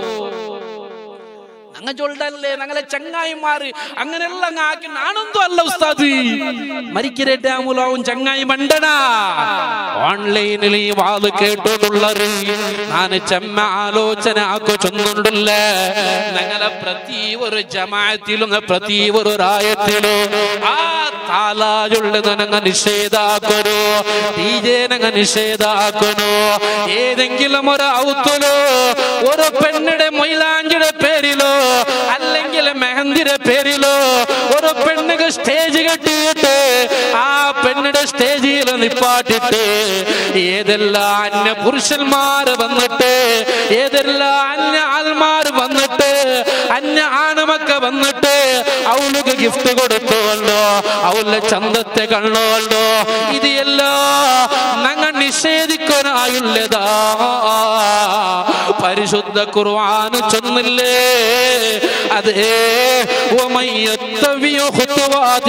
അങ്ങ ചൊല്ലല്ലേ ഞങ്ങളെ ചങ്ങായിമാര് അങ്ങനെല്ലാം അങ്ങ് ആക്കി നാണൊന്നും അല്ല ഉസ്താദ് മരിക്കരെ ഡാമുലാവും ചങ്ങായി മണ്ടന ഓൺലൈനിൽ ഈ വാത് കേട്ടോന്നുള്ളത് ഞാൻ ചെമ്മ ആലോചന ആക്കോ ചൊന്നുണ്ടല്ല ഞങ്ങളെ പ്രതി ഒരു ജമാഅത്തിലും പ്രതി ഒരു രായത്തിലും ആ താലാജുള്ളത് ഞങ്ങ നിഷേധാക്കനോ ഡിജേനങ്ങ നിഷേധാക്കനോ ഏതെങ്കിലും ഒരു ഔത്തിലോ ഒരു പെണ്ണിടെ മൊയിലാഞ്ചിയുടെ പേരിലോ അല്ലെങ്കിൽ മെഹന്തിയുടെ പേരിലോ ഒരു പെണ്ണുക്ക് സ്റ്റേജ് കെട്ടിയിട്ട് ആ പെണ്ണിന്റെ സ്റ്റേജിൽ നിപ്പാട്ടിട്ട് ഏതെല്ലാം അന്യ പുരുഷന്മാര് വന്നിട്ട് ഏതെല്ലാം അന്യ ആൾമാർ വന്നിട്ട് അന്യ ആണമക്ക വന്നിട്ട് അവൾക്ക് ഗിഫ്റ്റ് കൊടുത്തുവല്ലോ അവളുടെ ചന്തത്തെ കണ്ണുവല്ലോ ഇത് എല്ലാം ഞങ്ങൾ നിഷേധിക്കാനായുള്ളതാ പരിശുദ്ധ കുർവാന് ചൊന്നില്ലേ അതേ ومن خطوات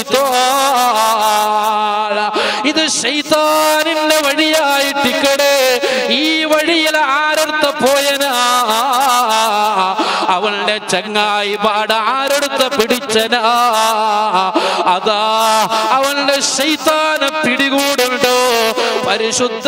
الشيطان ഇത് ശൈത്താനിന്റെ വഴിയായിട്ടിക്കടെ ഈ വഴിയിൽ ആരടുത്ത പോയനാ അവളുടെ ചങ്ങായി പാട ആരടുത്ത പിടിച്ചനാ അതാ അവളുടെ ശൈത്താനെ പിടികൂടുണ്ടോ പരിശുദ്ധ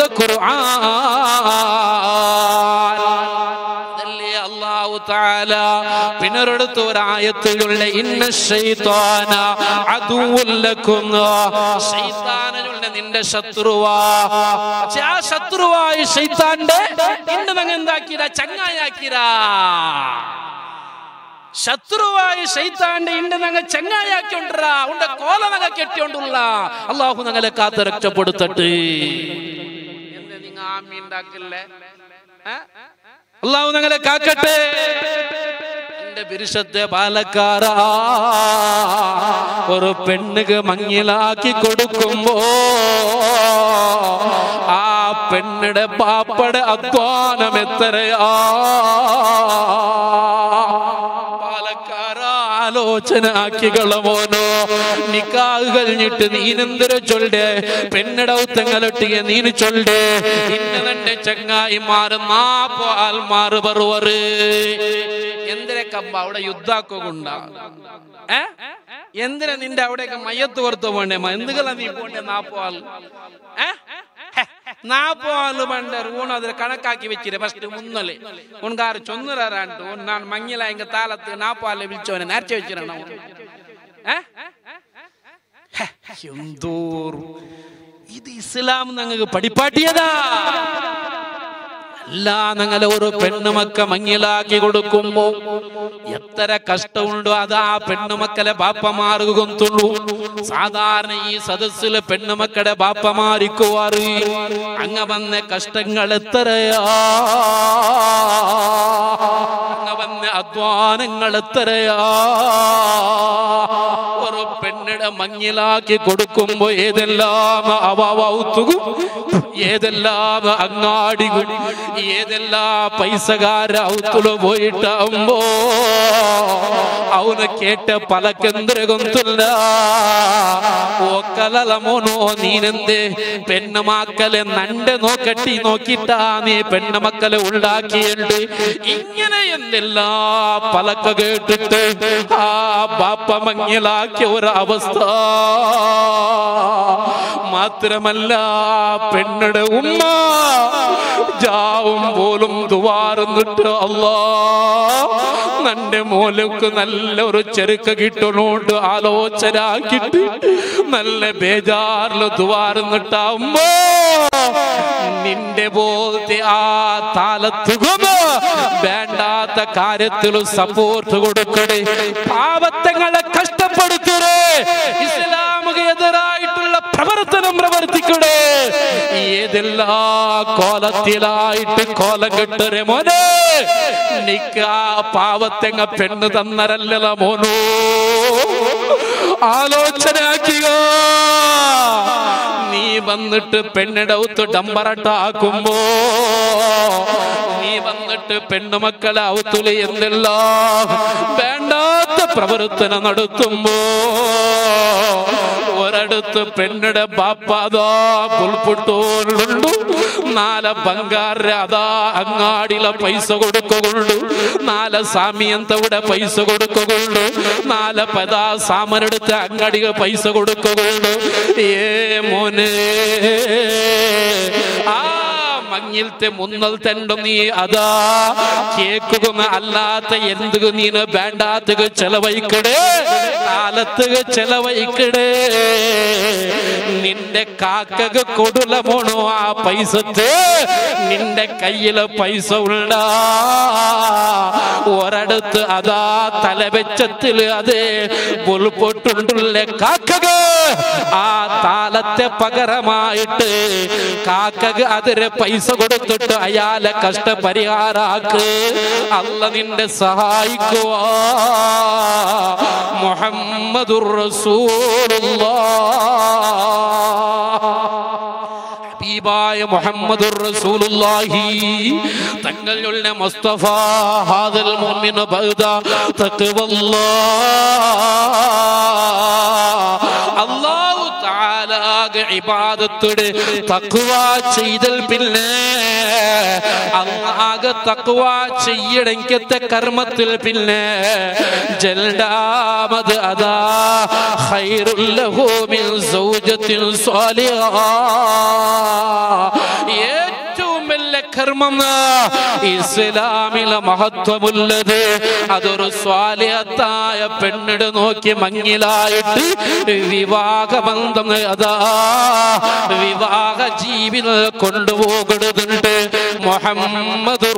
ഖുർആൻ അതല്ലേ അല്ലാഹു തആല പിന്നൊരിടത്ത് ഒരായത്തിലുള്ള ഇന്ന ശൈത്താന അദുവുല്ലക്കും ശൈത്താനുള്ള നിന്റെ ശത്രുവാ പക്ഷെ ആ ശത്രുവായ ശൈത്താന്റെ ഇന്ന് നങ്ങ എന്താക്കിരാ ചങ്ങായാക്കിരാ ശത്രുവായ ശൈത്താന്റെ ഇണ്ട് നങ്ങ ചങ്ങായാക്കിക്കൊണ്ടിരാ ഉണ്ട കോല നങ്ങ കെട്ടിക്കൊണ്ടുള്ള അള്ളാഹു ഞങ്ങളെ കാത്ത് രക്ഷപ്പെടുത്തട്ട് എന്താ നിങ്ങ ആമി ഉണ്ടാക്കില്ലേ ഏ? അള്ളാഹു ഞങ്ങളെ കാക്കട്ടെ എന്റെ പിരിശത്തെ പാലക്കാര ഒരു പെണ്ണുക്ക് മങ്ങിലാക്കി കൊടുക്കുമ്പോ ആ പെണ്ണിടെ പാപ്പടെ അധ്വാനം എത്രയാ പാലക്കാര ആലോചന ആക്കികള മോനോ നിക്കാഹ് കഴിഞ്ഞിട്ട് നീനെന്തര ചൊല്ലേ പെണ്ണിടവുത്തങ്ങളൊട്ടിയെ നീന് ചൊല്ലേ ഇന്ന തന്റെ ചങ്ങായി മാറ് നാപ്പോ ആൽമാറ് ബറുവറ് എന്തിനെ കമ്പ അവിടെ യുദ്ധാക്കൊണ്ട ഏ എന്തിനാ നിന്റെ അവിടെയൊക്കെ മയ്യത്ത് പുറത്ത് പോണ്ടേ എന്തുകളാ നീ പോണ്ടേ നാപ്പോ ആൾ ഏ ഹെ, നാപ്പോ ആള് പണ്ട് ഊണ് അതിൽ കണക്കാക്കി വെച്ചിരെ ഫസ്റ്റ് മുന്നല് ഉൺകാർ ചൊന്നുറാണ്ട് ನಾನು ಮಂಗಿಲ ಹಿಂಗ ತಾಲತ್ತು ನಾಪು ಅಲ್ಲಿ ಬಿಲ್ಚೋನೆ നേർച്ച വെച്ചിരണ എന്തോർ ഇത് ഇസ്ലാം ഞങ്ങൾക്ക് പഠിപ്പാട്ടിയതാ അല്ല ഞങ്ങളെ ഒരു പെണ്ണുമക്ക മങ്ങിലാക്കി കൊടുക്കുമ്പോ എത്ര കഷ്ടമുണ്ടോ അത് ആ പെണ്ണുമക്കളെ ബാപ്പമാർക്ക് കൊന്തുള്ളൂ സാധാരണ ഈ സദസ്സിലെ പെണ്ണുമക്കളുടെ ബാപ്പമാരിക്കുവാറ് അങ്ങ വന്ന കഷ്ടങ്ങൾ എത്രയാ അങ്ങ വന്ന അധ്വാനങ്ങൾ എത്രയാ ഒരു പെണ്ണിടെ മങ്ങിലാക്കി കൊടുക്കുമ്പോ ഏതെല്ലാം അവത്തുകും ഏതെല്ലാം അങ്ങാടികും ഏതെല്ലാം പൈസകാര ഔത്തുളു പോയിട്ടാകുമ്പോ ಅವನು ಕೇಟ ಪಲಕೆಂದ್ರೆ ಗೊಂತುಲ್ಲ ಓ ಕಲಲ ಮೋನೋ ನೀನೆಂದೆ പെണ്ണ മക്കളെ നന്റെ നോക്കട്ടി നോക്കിട്ടാ നീ പെണ്ണ മക്കളെ ഉണ്ടാക്കിയുണ്ട് ഇങ്ങനെ എന്തെല്ലാ പലക്ക കേട്ടിട്ട് ആ ബാപ്പ മങ്ങിലാക്കിയ ഒരു അവസ്ഥ മാത്രമല്ല പെണ്ണുടെ ഉമ്മ ജാവും പോലും തുവാറുന്നിട്ട് അല്ലാ നന്റെ മോലക്ക് നല്ല ഒരു ചെറുക്ക കിട്ടണോണ്ട് ആലോചന ആക്കിട്ട് നല്ല ബേജാറില് തുവാറുന്നിട്ടാവുമ്പോ നിന്റെ പോലത്തെ ആ താലത്തുകുമ വേണ്ടാത്ത കാര്യത്തിലും സപ്പോർട്ട് കൊടുക്കണേ പാവത്തങ്ങളെ കഷ്ടപ്പെടുത്തരേ ഇസ്ലാമിക എതിരായിട്ടുള്ള പ്രവർത്തനം പ്രവർത്തിക്കണേ ഏതെല്ലാ കോലത്തിലായിട്ട് കോലം കെട്ടരെ മോനെ നിക്ക പാവത്തെങ്ങ പെണ്ണ് തന്നരല്ല മോനോ ആലോചനയാക്കുക നീ വന്നിട്ട് പെണ്ണിടെ ഔത്ത് ഡമ്പറട്ടാക്കുമ്പോ നീ വന്നിട്ട് പെണ്ണുമക്കളെ ഔത്തുലി എന്തെല്ലാം വേണ്ടാത്ത പ്രവർത്തനം നടത്തുമ്പോ ഒരിടത്ത് പെണ്ണിടെ ബാപ്പാതാ പുൽപുട്ടോണ്ടുണ്ടു നാല ബംഗാര അതാ അങ്ങാടിയിലെ പൈസ കൊടുക്കുകൊള്ളു നാല സാമിയന്തവിടെ പൈസ കൊടുക്കുകൊള്ളു നാല പദാ സാമനെടുത്ത് അങ്ങാടിക പൈസ കൊടുക്കുകൊള്ളു ഏ മോനെ ആ മങ്ങിലത്തെ മുന്നൽ തെണ്ടും നീ അതാ കേക്കുക അല്ലാത്ത എന്തുക നീന് വേണ്ടാത്തക ചെലവഴിക്കടേ കാലത്തുക ചെലവഴിക്കടേ നിന്റെ കാക്കക കൊടുല പോണോ ആ പൈസത്തെ നിന്റെ കയ്യില് പൈസ ഉള്ള ഒരിടത്ത് അതാ തലവെച്ചത്തില് അതേ പുൽപൊട്ടുണ്ടുള്ള കാക്കക ആ താലത്തെ പകരമായിട്ട് കാക്കക അതിന് പൈസ കൊടുത്തിട്ട് അയാളെ കഷ്ടപരിഹാരാക്ക് അല്ല നിന്റെ സഹായിക്കുക മുഹമ്മദുർ റസൂലുള്ളാഹ് ഹബീബായ മുഹമ്മദുർ റസൂലുള്ളാഹി തങ്ങളുടെ മുസ്തഫ ഹാദൽ മുഅ്മിന ബഅദ തഖ്വല്ലാഹ് അല്ലാഹു തആലാഗ ഇബാദത്തോട് തഖ്വ ചെയ്തൽ പിന്നെ അല്ലാഹ് തഖ്വ ചെയ്യണമെങ്കത്തെ കർമ്മത്തിൽ പിന്നെ ജൽഡാമത് അതാ ഖൈറുൽ ലഹു മിൻ സൗജത്തിൻ സ്വാലിഹ ഏറ്റവും വലിയ കർമ്മം ഇസ്ലാമിലെ മഹത്വമുള്ളത് അതൊരു സ്വാലിഹത്തായ പെണ്ണിട് നോക്കി മങ്ങിലായിട്ട് വിവാഹബന്ധം അതാ വിവാഹ ജീവിതം കൊണ്ടുപോകുന്നുണ്ട് മുഹമ്മദുർ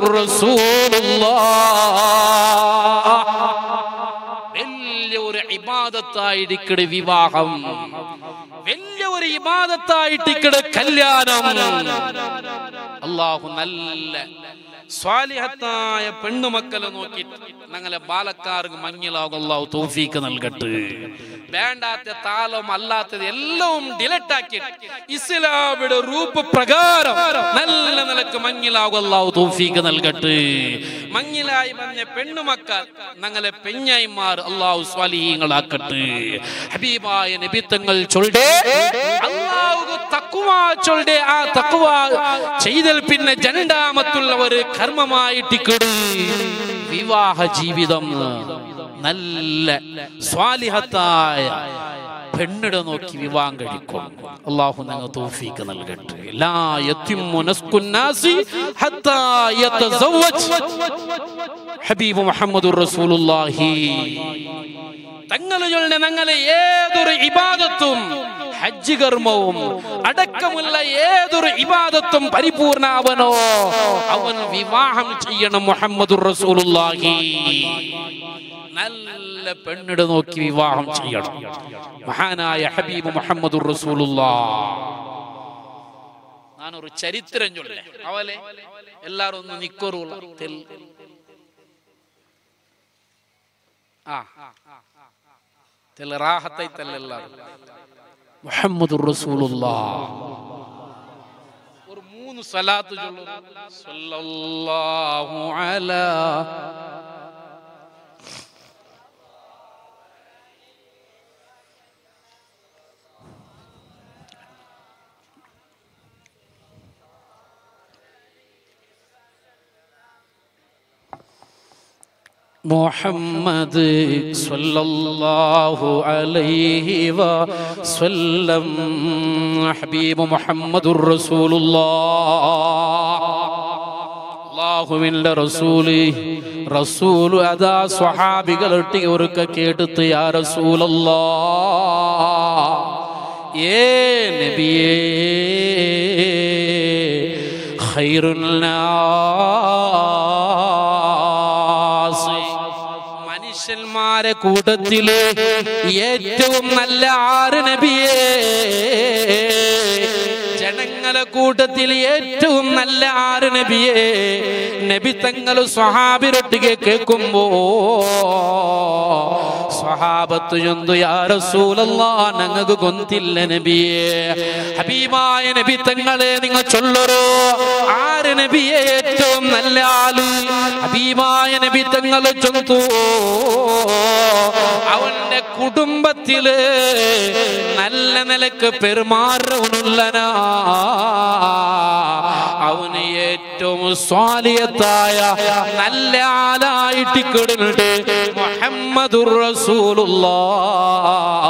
റസൂലുള്ളാഹ് വലിയ ഒരു ഇബാദത്തായിരിക്കട് വിവാഹം വലിയ ഒരു ഇബാദത്തായിട്ടിക്കട് കല്യാണം അള്ളാഹു നല്ല സ്വാലിഹത്തായ പെണ്ണുമക്കളെ നോക്കിയിട്ട് ഞങ്ങളെ ബാലക്കാർക്ക് മങ്ങിലാകും അള്ളാഹു തോഫീക്ക് നൽകട്ടെ വേണ്ടാത്ത താളം അല്ലാത്തത് എല്ലാം ഡിലറ്റ് ആക്കി ഇസ്ലാമിയുടെ രൂപ പ്രകാരം നല്ല നിലക്ക് മങ്ങിലാകും അള്ളാഹു തോഫീക്ക് നൽകട്ടെ മങ്ങിലായി വന്ന പെണ്ണുമക്കൾ ഞങ്ങളെ പെഞ്ഞായിമാർ അള്ളാഹു സ്വാലിഹീങ്ങളാക്കട്ടെ ഹബീബായ നബിത്തങ്ങൾ ചൊല്ലേ അള്ളാഹു തക്കുവ ചൊല്ലേ ആ തക്കുവ ചെയ്തൽ പിന്നെ രണ്ടാമത്തുള്ള ഒരു കർമ്മമായിട്ടിക്കട് വിവാഹ ജീവിതം നല്ല സ്വാലിഹത്തായ പെണ്ണിട നോക്കി വിവാഹം കഴിക്കും അള്ളാഹു ഞങ്ങൾ തോഫീക്ക് നൽകട്ടെ ലാ യത്തിമ്മു നസ്കുന്നാസി ഹത്താ യതസവ്വജ് ഹബീബ് മുഹമ്മദുർ റസൂലുള്ളാഹി തങ്ങളെ ഞങ്ങളെ ഏതൊരു ഇബാദത്തും ഹജ്ജ് കർമ്മവും അടക്കമുള്ള ഏതൊരു ഇബാദത്തും പരിപൂർണാവനോ അവൻ വിവാഹം ചെയ്യണം മുഹമ്മദുർ റസൂലുള്ളാഹി നല്ല പെണ്ണിട് നോക്കി വിവാഹം ചെയ്യണം മഹാനായ ഹബീബ് മുഹമ്മദുർ റസൂലുള്ളാഹ് ഞാനൊരു ചരിത്രം ചൊല്ലേ അവലെ എല്ലാരും ഒന്ന് നിക്കൊറുള്ള ആ തെല്ല റാഹത്തൈത്തല്ല എല്ലാരും മുഹമ്മദുർ റസൂലുള്ളാഹ് ഒരു മൂന്ന് സ്വലാത്ത് ചൊല്ലുന്നു സല്ലല്ലാഹു അലാ محمد صلى الله عليه وسلم حبيب محمد رسول الله അള്ളാഹുവിൻ്റെ റസൂല് റസൂല് അതാ സ്വഹാബികളൊട്ടി ഒരുക്ക കേട്ടിട്ട് യാ റസൂലല്ലാ ഏ നബിയേ ഖൈറുന്നാസ് മനുഷ്യന്മാരെ കൂട്ടത്തില് ഏറ്റവും നല്ല ആറ് നബിയേ ജനങ്ങളെ കൂട്ടത്തിൽ ഏറ്റവും നല്ല ആറ് നബിയേ നബി തങ്ങൾ സ്വഹാബിരൊട്ടിಗೆ കേൾക്കുമ്പോ സ്വഹാബത്ത് ചൊന്തു യാ റസൂലല്ലാ ഞങ്ങൾക്ക് കൊന്തില്ല നബിയേ ഹബീബായ നബി തങ്ങളെ നിങ്ങൾ ചൊല്ലറോ ആര് നബിയെ ഏറ്റവും നല്ല ആള് ഹബീബായ നബി തങ്ങൾ ചൊന്തു അവന്റെ കുടുംബത്തില് നല്ല നിലക്ക് പെരുമാറുന്നുള്ളനാ അവന് ഏറ്റവും സ്വാലിയത്തായ നല്ല ആളായിട്ട് കിടന്നിട്ട് മുഹമ്മദുർ റസൂലുള്ളാഹ്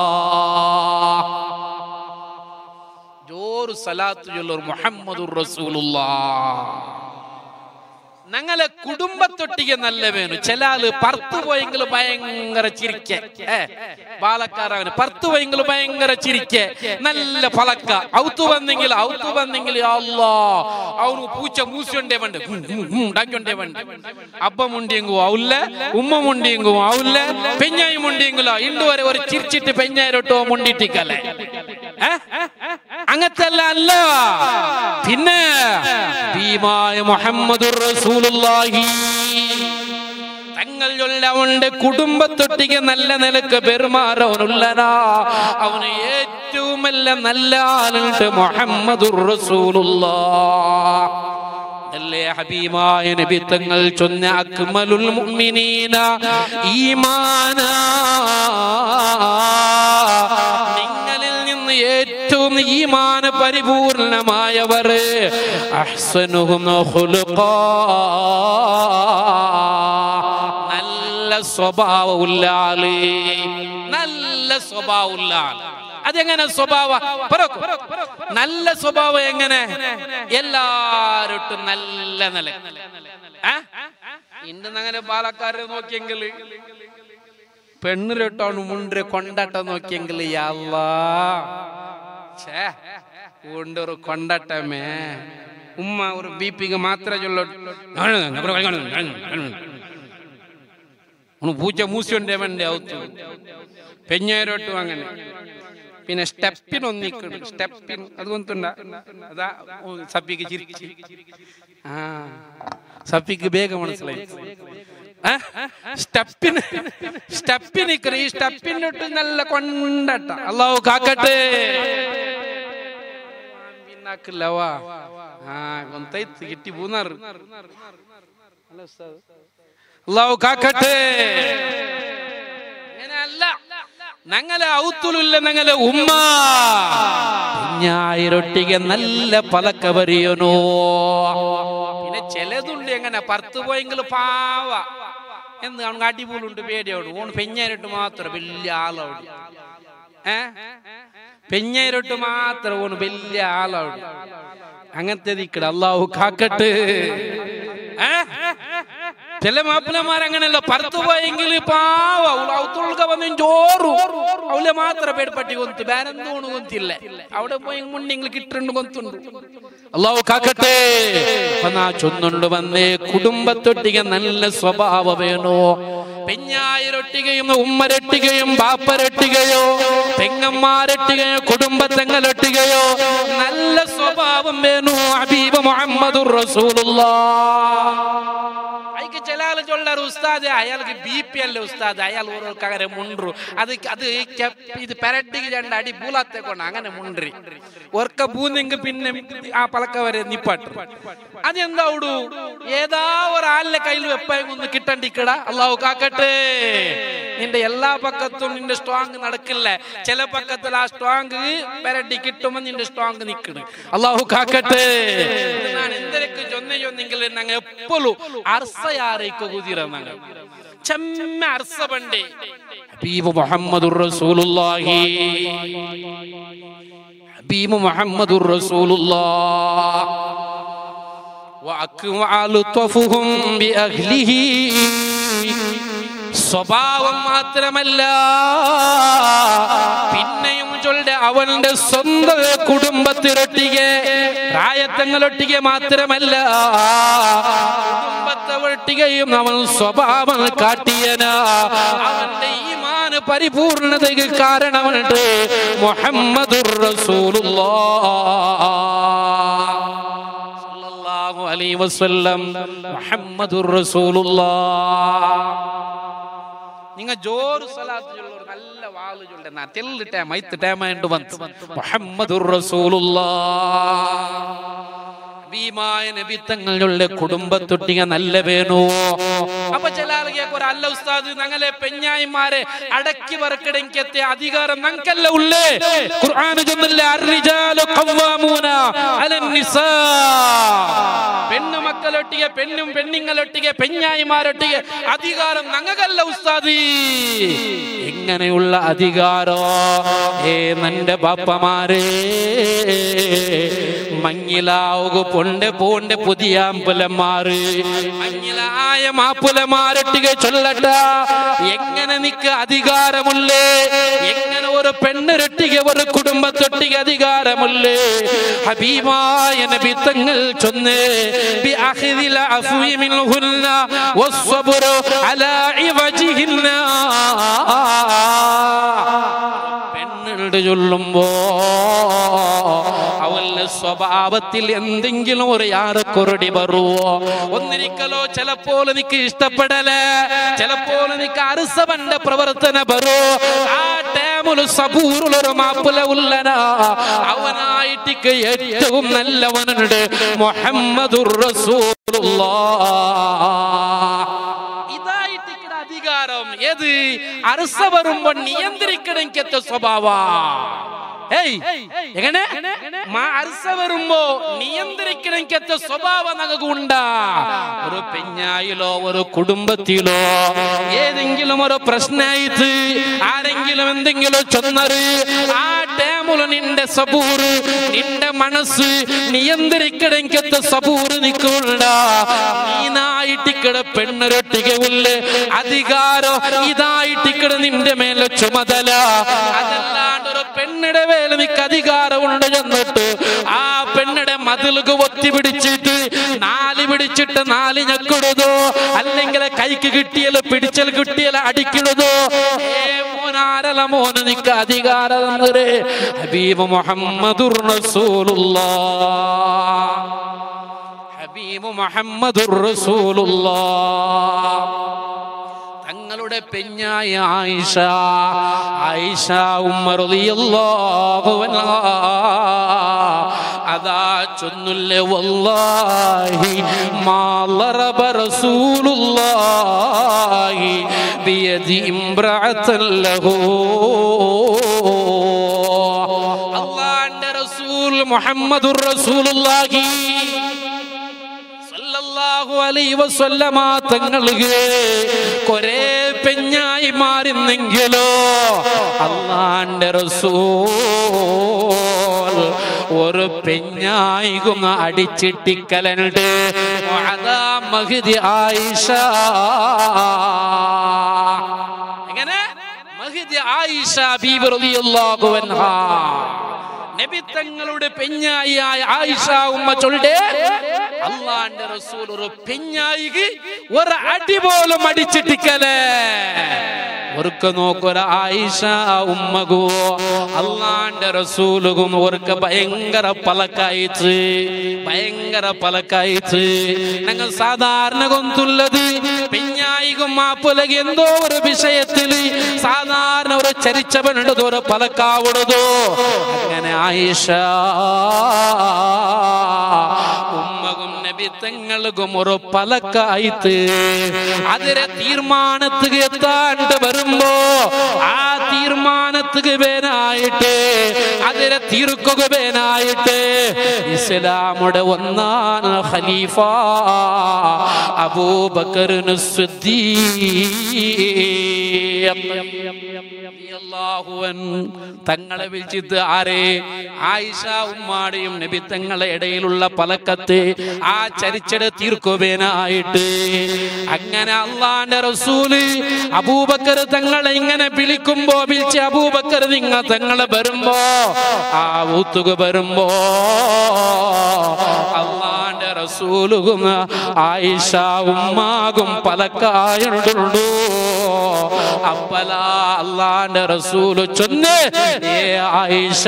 ജോറ് സലാത്ത് ചൊല്ലൂർ മുഹമ്മദുർ റസൂലുള്ളാഹ് ഞങ്ങളെ കുടുംബത്തൊട്ടിಗೆ നല്ല വേണു ചില ആള് പർത്തു പോയെങ്കിൽ ഭയങ്കര ചിരിക്ക ഏ ബാലക്കാരവന് പർത്തു പോയെങ്കിൽ ഭയങ്കര ചിരിക്ക നല്ല പളക്ക ഔത്തു വന്നെങ്കിൽ ഔത്തു വന്നെങ്കിൽ അല്ലാ അവನು പൂച്ച മൂസിയുണ്ടേ വണ്ട് ഡാക്കിയുണ്ടേ വണ്ട് അബ്ബ മുണ്ടിയെങ്കു ആവില്ല ഉമ്മ മുണ്ടിയെങ്കു ആവില്ല പെഞ്ഞായി മുണ്ടിയെങ്കിലോ ഇണ്ടുവരെ ഒരു ചിരിച്ചിട്ട് പെഞ്ഞായിരട്ടോ മുണ്ടിട്ടിക്കല്ലേ ഏ? അങ്ങനത്തെ അല്ല അല്ല പിന്നെ ഭീമായ മുഹമ്മദുർ റസൂലുള്ളാഹി തങ്ങൾ അവന്റെ കുടുംബത്തൊട്ടിക്ക് നല്ല നിലക്ക് പെരുമാറവനുള്ളനാ അവന് ഏറ്റവും എല്ലാം നല്ല ആളുണ്ട് മുഹമ്മദുർ റസൂലുള്ളാഹ് അല്ലേ ഹബീബായ നബി തങ്ങൾ ചൊന്ന അക്മലുൽ മുഅ്മിനീന ഈമാന നിങ്ങളിൽ നിന്ന് ഏറ്റവും ഈമാന പരിപൂർണമായവർ അഹ്സനുഹും ഖുലുഖാ നല്ല സ്വഭാവമുള്ള ആള് നല്ല സ്വഭാവമുള്ള ആൾ അതെങ്ങനെ സ്വഭാവ പറക്കൂ. നല്ല സ്വഭാവം എങ്ങനെ എല്ലാരോട്ടും നല്ല നില ഇന്ന് അങ്ങനെ പാലക്കാരെ നോക്കിയെങ്കിൽ പെണ്ണിരട്ടാണ് മുണ്ട് കൊണ്ടാട്ടം നോക്കിയെങ്കിൽ യല്ലാ ഛേ കൊണ്ടൊരു കൊണ്ടാട്ടമേ ഉമ്മ ഒരു ബി പിക്ക് മാത്രമേ ചൊല്ലു പൂച്ച മൂസിയുണ്ടേ വേണ്ടേ ഔത്തു പെഞ്ഞേരോട്ടും അങ്ങനെ പിന്നെ സ്റ്റെപ്പിന് ഒന്നിക്കണം സ്റ്റെപ്പിന് അത് കൊണ്ടുണ്ട അതാ ഓ, സപ്പിക്ക് ചിരിച്ച് ആ സപ്പിക്ക് വേഗം മനസ്സിലായി ആ? സ്റ്റെപ്പിന് സ്റ്റെപ്പിന് നിക്കറ്. ഈ സ്റ്റെപ്പിനിട്ട് നല്ല കൊണ്ടട്ട അള്ളാഹു കാക്കട്ടെ പിന്നാക്കില്ലവാ ആ കൊന്തൈത്ത് കിട്ടി പോന്നാറ് അള്ളാഹു കാക്കട്ടെ അങ്ങനെയല്ല ഞങ്ങളെ ഔത്തുലില്ല ഞങ്ങളെ ഉമ്മ ഞായിരൊട്ടിಗೆ നല്ല പലക്ക വരിയനോ പിന്നെ ചിലതുണ്ട് എങ്ങനെ പറുത്തു പോയെങ്കിൽ പാവ എന്ന് അവൻ അടിപൊളിയുണ്ട് പേടിയോട് ഓൺ പെഞ്ഞായിരട്ട് മാത്രം വലിയ ആളോട് ഏ പെഞ്ഞായിരട്ട് മാത്രം ഓണ് വലിയ ആളോട് അങ്ങനത്തെ ദിക്കട അള്ളാഹു കാക്കട്ട് ഏ ചില മാപ്പിളമാർ അങ്ങനെയല്ല പറുത്തു പോയെങ്കിൽ പാവ ഔത്തുൾക്ക വന്ന് ചോറു അവള് ಮೂಲೆ ಮಾತ್ರ ಬೇಡ್ಪಟ್ಟಿ ಗೊಂತು ಬೇರೆಂದೋಣು ಗೊಂತಿಲ್ಲ അവിടെ പോയി മുന്നിങ്ങൾ കിട്ടുന്നു കൊന്തുണ്ട് അള്ളാഹു കാക്കട്ടെ അപ്പൊ നാ ചൊന്നുണ്ട് വന്നേ കുടുംബത്തൊട്ടിക നല്ല സ്വഭാവമേനോ പെഞ്ഞായിരൊട്ടികയും ഉമ്മരൊട്ടികയും ബാപ്പരൊട്ടികയോ പെങ്ങന്മാരൊട്ടികയോ കുടുംബത്തെങ്ങലൊട്ടികയോ നല്ല സ്വഭാവം വേണു ഹബീബ് മുഹമ്മദുർ റസൂലുള്ളാഹ് അയക്ക് ചില ആള് ചൊല്ലാറ് ഉസ്താദ് അയാൾക്ക് ബി പി അല്ലേ ഉസ്താദ് അയാൾ ഓരോക്കങ്ങനെ മുണ്ടു അത് അത് കെപ്പ് ഇത് പെരട്ടിക്ക് രണ്ട് അടി പൂലാത്തെ കൊണ്ട് അങ്ങനെ മുണ്ട്രി ഒർക്ക പൂന്നെങ്കിൽ പിന്നെ ആ പളക്ക വരെ നിപ്പാട്ട് അതെന്താ ഉടു ഏതാ ഒരാളിലെ കയ്യിൽ വെപ്പായും ഒന്ന് കിട്ടണ്ടിക്കട അള്ളാഹു കാക്കട്ടെ നിന്റെ എല്ലാ പക്കത്തും നിന്റെ സ്ട്രോങ് നടക്കില്ല ചില പക്കത്തിൽ ആ സ്ട്രോങ് പെരട്ടി കിട്ടുമ്പോ നിന്റെ സ്ട്രോങ് നിക്കണ് അള്ളാഹു കാക്കട്ടെ ഇത് ഞാൻ എന്തൊക്കെ ചൊന്ന ചൊന്നെങ്കിൽ ഞങ്ങൾ എപ്പോഴും അർസയാറേക്ക് കുതിര ഞങ്ങൾ ചെമ്മ അർസ പണ്ടേ ഹബീബ് മുഹമ്മദുർ റസൂലുള്ളാഹി ഹബീബ് മുഹമ്മദുർ റസൂലുള്ളാഹ് وأكوع لطفهم بأهله സ്വഭാവം മാത്രമല്ല പിന്നെയും ചൊല്ലെ അവന്റെ സ്വന്തം കുടുംബത്തിലൊട്ടിಗೆ പ്രായത്തങ്ങളൊട്ടിಗೆ മാത്രമല്ല കുടുംബത്തെ ഒട്ടികയും അവൻ സ്വഭാവം കാട്ടിയന അവന്റെ ഈമാന് പരിപൂർണതയ്ക്ക് കാരണമുണ്ട് മുഹമ്മദുർ റസൂലുള്ളാഹ് സല്ലല്ലാഹു അലൈഹി വസല്ലം മുഹമ്മദുർ റസൂലുള്ളാഹ് നിങ്ങ ജോറ് സലാത്ത് ചൊല്ലോರು നല്ല വാള് ചൊല്ലെ ನಾ ತೆಲ್ಲು ಟೈಮ್ ಐತ್ ಟೈಮ್ ಎಂದು ಬಂತು മുഹമ്മദുർ റസൂലുള്ളാഹ് ഭീമായ നബി തങ്ങളുടെ കുടുംബത്തൊട്ടിക നല്ല വേണോ അപ്പൊ ചില ആളുകൾ ഒരു അല്ല ഉസ്താദ് ഞങ്ങളെ പെഞ്ഞായിമാരെ അടക്കി വറക്കിടക്കെത്തിയ അധികാരം ഞങ്ങൾക്കല്ല ഉള്ളേ ഖുർആൻ ചൊന്നില്ല അർരിജാലു ഖവ്വാമൂന അലൻ നിസാ പെണ്ണു മക്കളൊട്ടിಗೆ പെണ്ണും പെണ്ണുങ്ങളൊട്ടിಗೆ പെഞ്ഞായിമാരൊട്ടിಗೆ അധികാരം ഞങ്ങൾക്കല്ല ഉസ്താദ് എങ്ങനെയുള്ള അധികാരോ ഏ നന്റെ ബാപ്പമാരേ മങ്ങിലാവുക പൊണ്ട് പോണ്ട് പുതിയ അമ്പലമാറ് മങ്ങിലായ മാപ്പുലമാരൊട്ടിക ചൊല്ലട്ട എങ്ങനെ നിക്ക് അധികാരമുള്ളേ എങ്ങനെ ഒരു പെണ്ണിരട്ടിക ഒരു കുടുംബത്തൊട്ടിക അധികാരമുള്ളേ ഹബീബായ നബി തങ്ങൾ ചൊന്ന് بأخذ العفو منهن والصبر على عوجهن പെണ്ണുണ്ട് ചൊല്ലുമ്പോ അവളുടെ സ്വഭാവത്തിൽ എന്തെങ്കിലും ഒരു യാറക്കുറടി വരുവോ ഒന്നിരിക്കലോ ചിലപ്പോൾ എനിക്ക് ഇഷ്ടപ്പെടല ചിലപ്പോൾ എനിക്ക് അരസവന്റെ പ്രവർത്തന ബറോ ആ ടൈമില് സബൂറുള്ളൊരു മാപ്പിള ഉള്ളന അവനായിട്ട് ഏറ്റവും നല്ലവനുണ്ട് മുഹമ്മദുർ റസൂലുള്ളാഹ് ഇതായിട്ട് ഇക്കടെ അധികാരം ഏത് അരസ വരുമ്പോ നിയന്ത്രിക്കണമെങ്കത്തെ സ്വഭാവ ഏയ് എങ്ങനെ മാ- അരസ വരുമ്പോ നിയന്ത്രിക്കണമെങ്കത്തെ സ്വഭാവം നമുക്ക് ഉണ്ടാ ഒരു പെഞ്ഞായിലോ ഒരു കുടുംബത്തിലോ ഏതെങ്കിലും ഒരു പ്രശ്നമായിട്ട് ആരെങ്കിലും എന്തെങ്കിലും ചൊന്നറ് ആ ടൈമില് നിന്റെ സബൂറ് നിന്റെ മനസ്സ് നിയന്ത്രിക്കണമെങ്കത്തെ സബൂറ് നിൽക്കുള്ള നീനായിട്ടിക്കട പെണ്ണൊരൊട്ടികയില്ല അധികാരം ഇതായിട്ടിക്കട നിന്റെ മേലെ ചുമതല അതല്ലാണ്ട് ഒരു പെണ്ണിടെ മേലെ നിനക്ക് അധികാരമുണ്ട് എന്നിട്ട് ആ പെണ്ണിടെ മതിലുക ഒത്തി പിടിച്ചിട്ട് നാല് പിടിച്ചിട്ട് നാല് ഞക്കിടുതോ അല്ലെങ്കിൽ കൈക്ക് കിട്ടിയാൽ പിടിച്ചൽ കിട്ടിയാൽ അടിക്കിടുതോ ഏ മോനാരല മോന് നിക്ക് അധികാരം തന്നരെ ഹബീബ് മുഹമ്മദുർ റസൂലുള്ളാഹ് ഹബീബ് മുഹമ്മദുർ റസൂലുള്ളാഹ് തങ്ങളുടെ പെഞ്ഞായ ആയിഷ ആയിഷ ഉമ്മർ റളിയല്ലാഹു അൻഹാ അതാ ചൊന്നുല്ലേ വല്ലാഹി മാ ളറബ റസൂലുള്ളാഹി ബിയദി ഇംറഅതൻ ലഹു അല്ലാഹുവിന്റെ റസൂൽ മുഹമ്മദുർ റസൂലുള്ളാഹി സല്ലല്ലാഹു അലൈഹി വസല്ലമ തങ്ങൾക്ക് കൊറേ പെഞ്ഞായി മാറുന്നെങ്കിലോ അള്ളാന്റെ റസൂൽ ഒരു പെഞ്ഞായി കുങ്ങ അടിച്ചിട്ടിക്കലുണ്ട് അതാ മഹദി ആയിഷ എങ്ങനെ മഹദി ആയിഷ ബീബി റളിയല്ലാഹു അൻഹാ നബി തങ്ങളുടെ പെഞ്ഞായിയായ ആയിഷ ഉമ്മ ചൊല്ലേ അള്ളാന്റെ റസൂൽ ഒരു പെഞ്ഞായിക്ക് ഒരു അടി പോലും അടിച്ചിട്ടിക്കലേ ഒറുക്ക നോക്കൊര ആയിഷ ഉമ്മകോ അള്ളാന്റെ റസൂലുകും ഒറുക്ക ഭയങ്കര പലക്കായിച്ച് ഭയങ്കര പലക്കായിച്ച് ഞങ്ങൾ സാധാരണ കൊന്തുള്ളത് പെഞ്ഞായികും മാപ്പുലകി എന്തോ ഒരു വിഷയത്തില് സാധാരണ ഒരു ചരിച്ചവനുണ്ടതോ ഒരു പലക്കാവുടതോ അങ്ങനെ ആയിഷ ഉമ്മകും നബി തങ്ങൾക്കും ഒരു പലക്കായിത്ത് അതിരെ തീർമാനത്തുക എത്താണ്ട് വരുമ്പോ ആ തീർമാനത്തുക വേനായിട്ട് അതിരെ തീർക്കുക വേനായിട്ട് ഇസ്ലാമുടെ ഒന്നാം ഖലീഫ അബൂബക്കറിന് തങ്ങളെ വിളിച്ചിട്ട് ആരെ ആയിഷ ഉമ്മാടെയും നബി തങ്ങളെ ഇടയിലുള്ള പലക്കത്ത് ആ ചരിച്ചട തീർക്കുവേനായിട്ട് അങ്ങനെ അള്ളാന്റെ റസൂല് അബൂബക്കർ തങ്ങളെ ഇങ്ങനെ വിളിക്കുമ്പോ വിളിച്ച് അബൂബക്കർ നിങ്ങ തങ്ങളെ വരുമ്പോ ആ ഊത്തുക വരുമ്പോ അള്ളാന്റെ റസൂലുകും ആയിഷ ഉമ്മാകും പലക്കായുണ്ടു അപ്പല അള്ളാന്റെ റസൂല് ചൊന്ന് ഏ ആയിഷ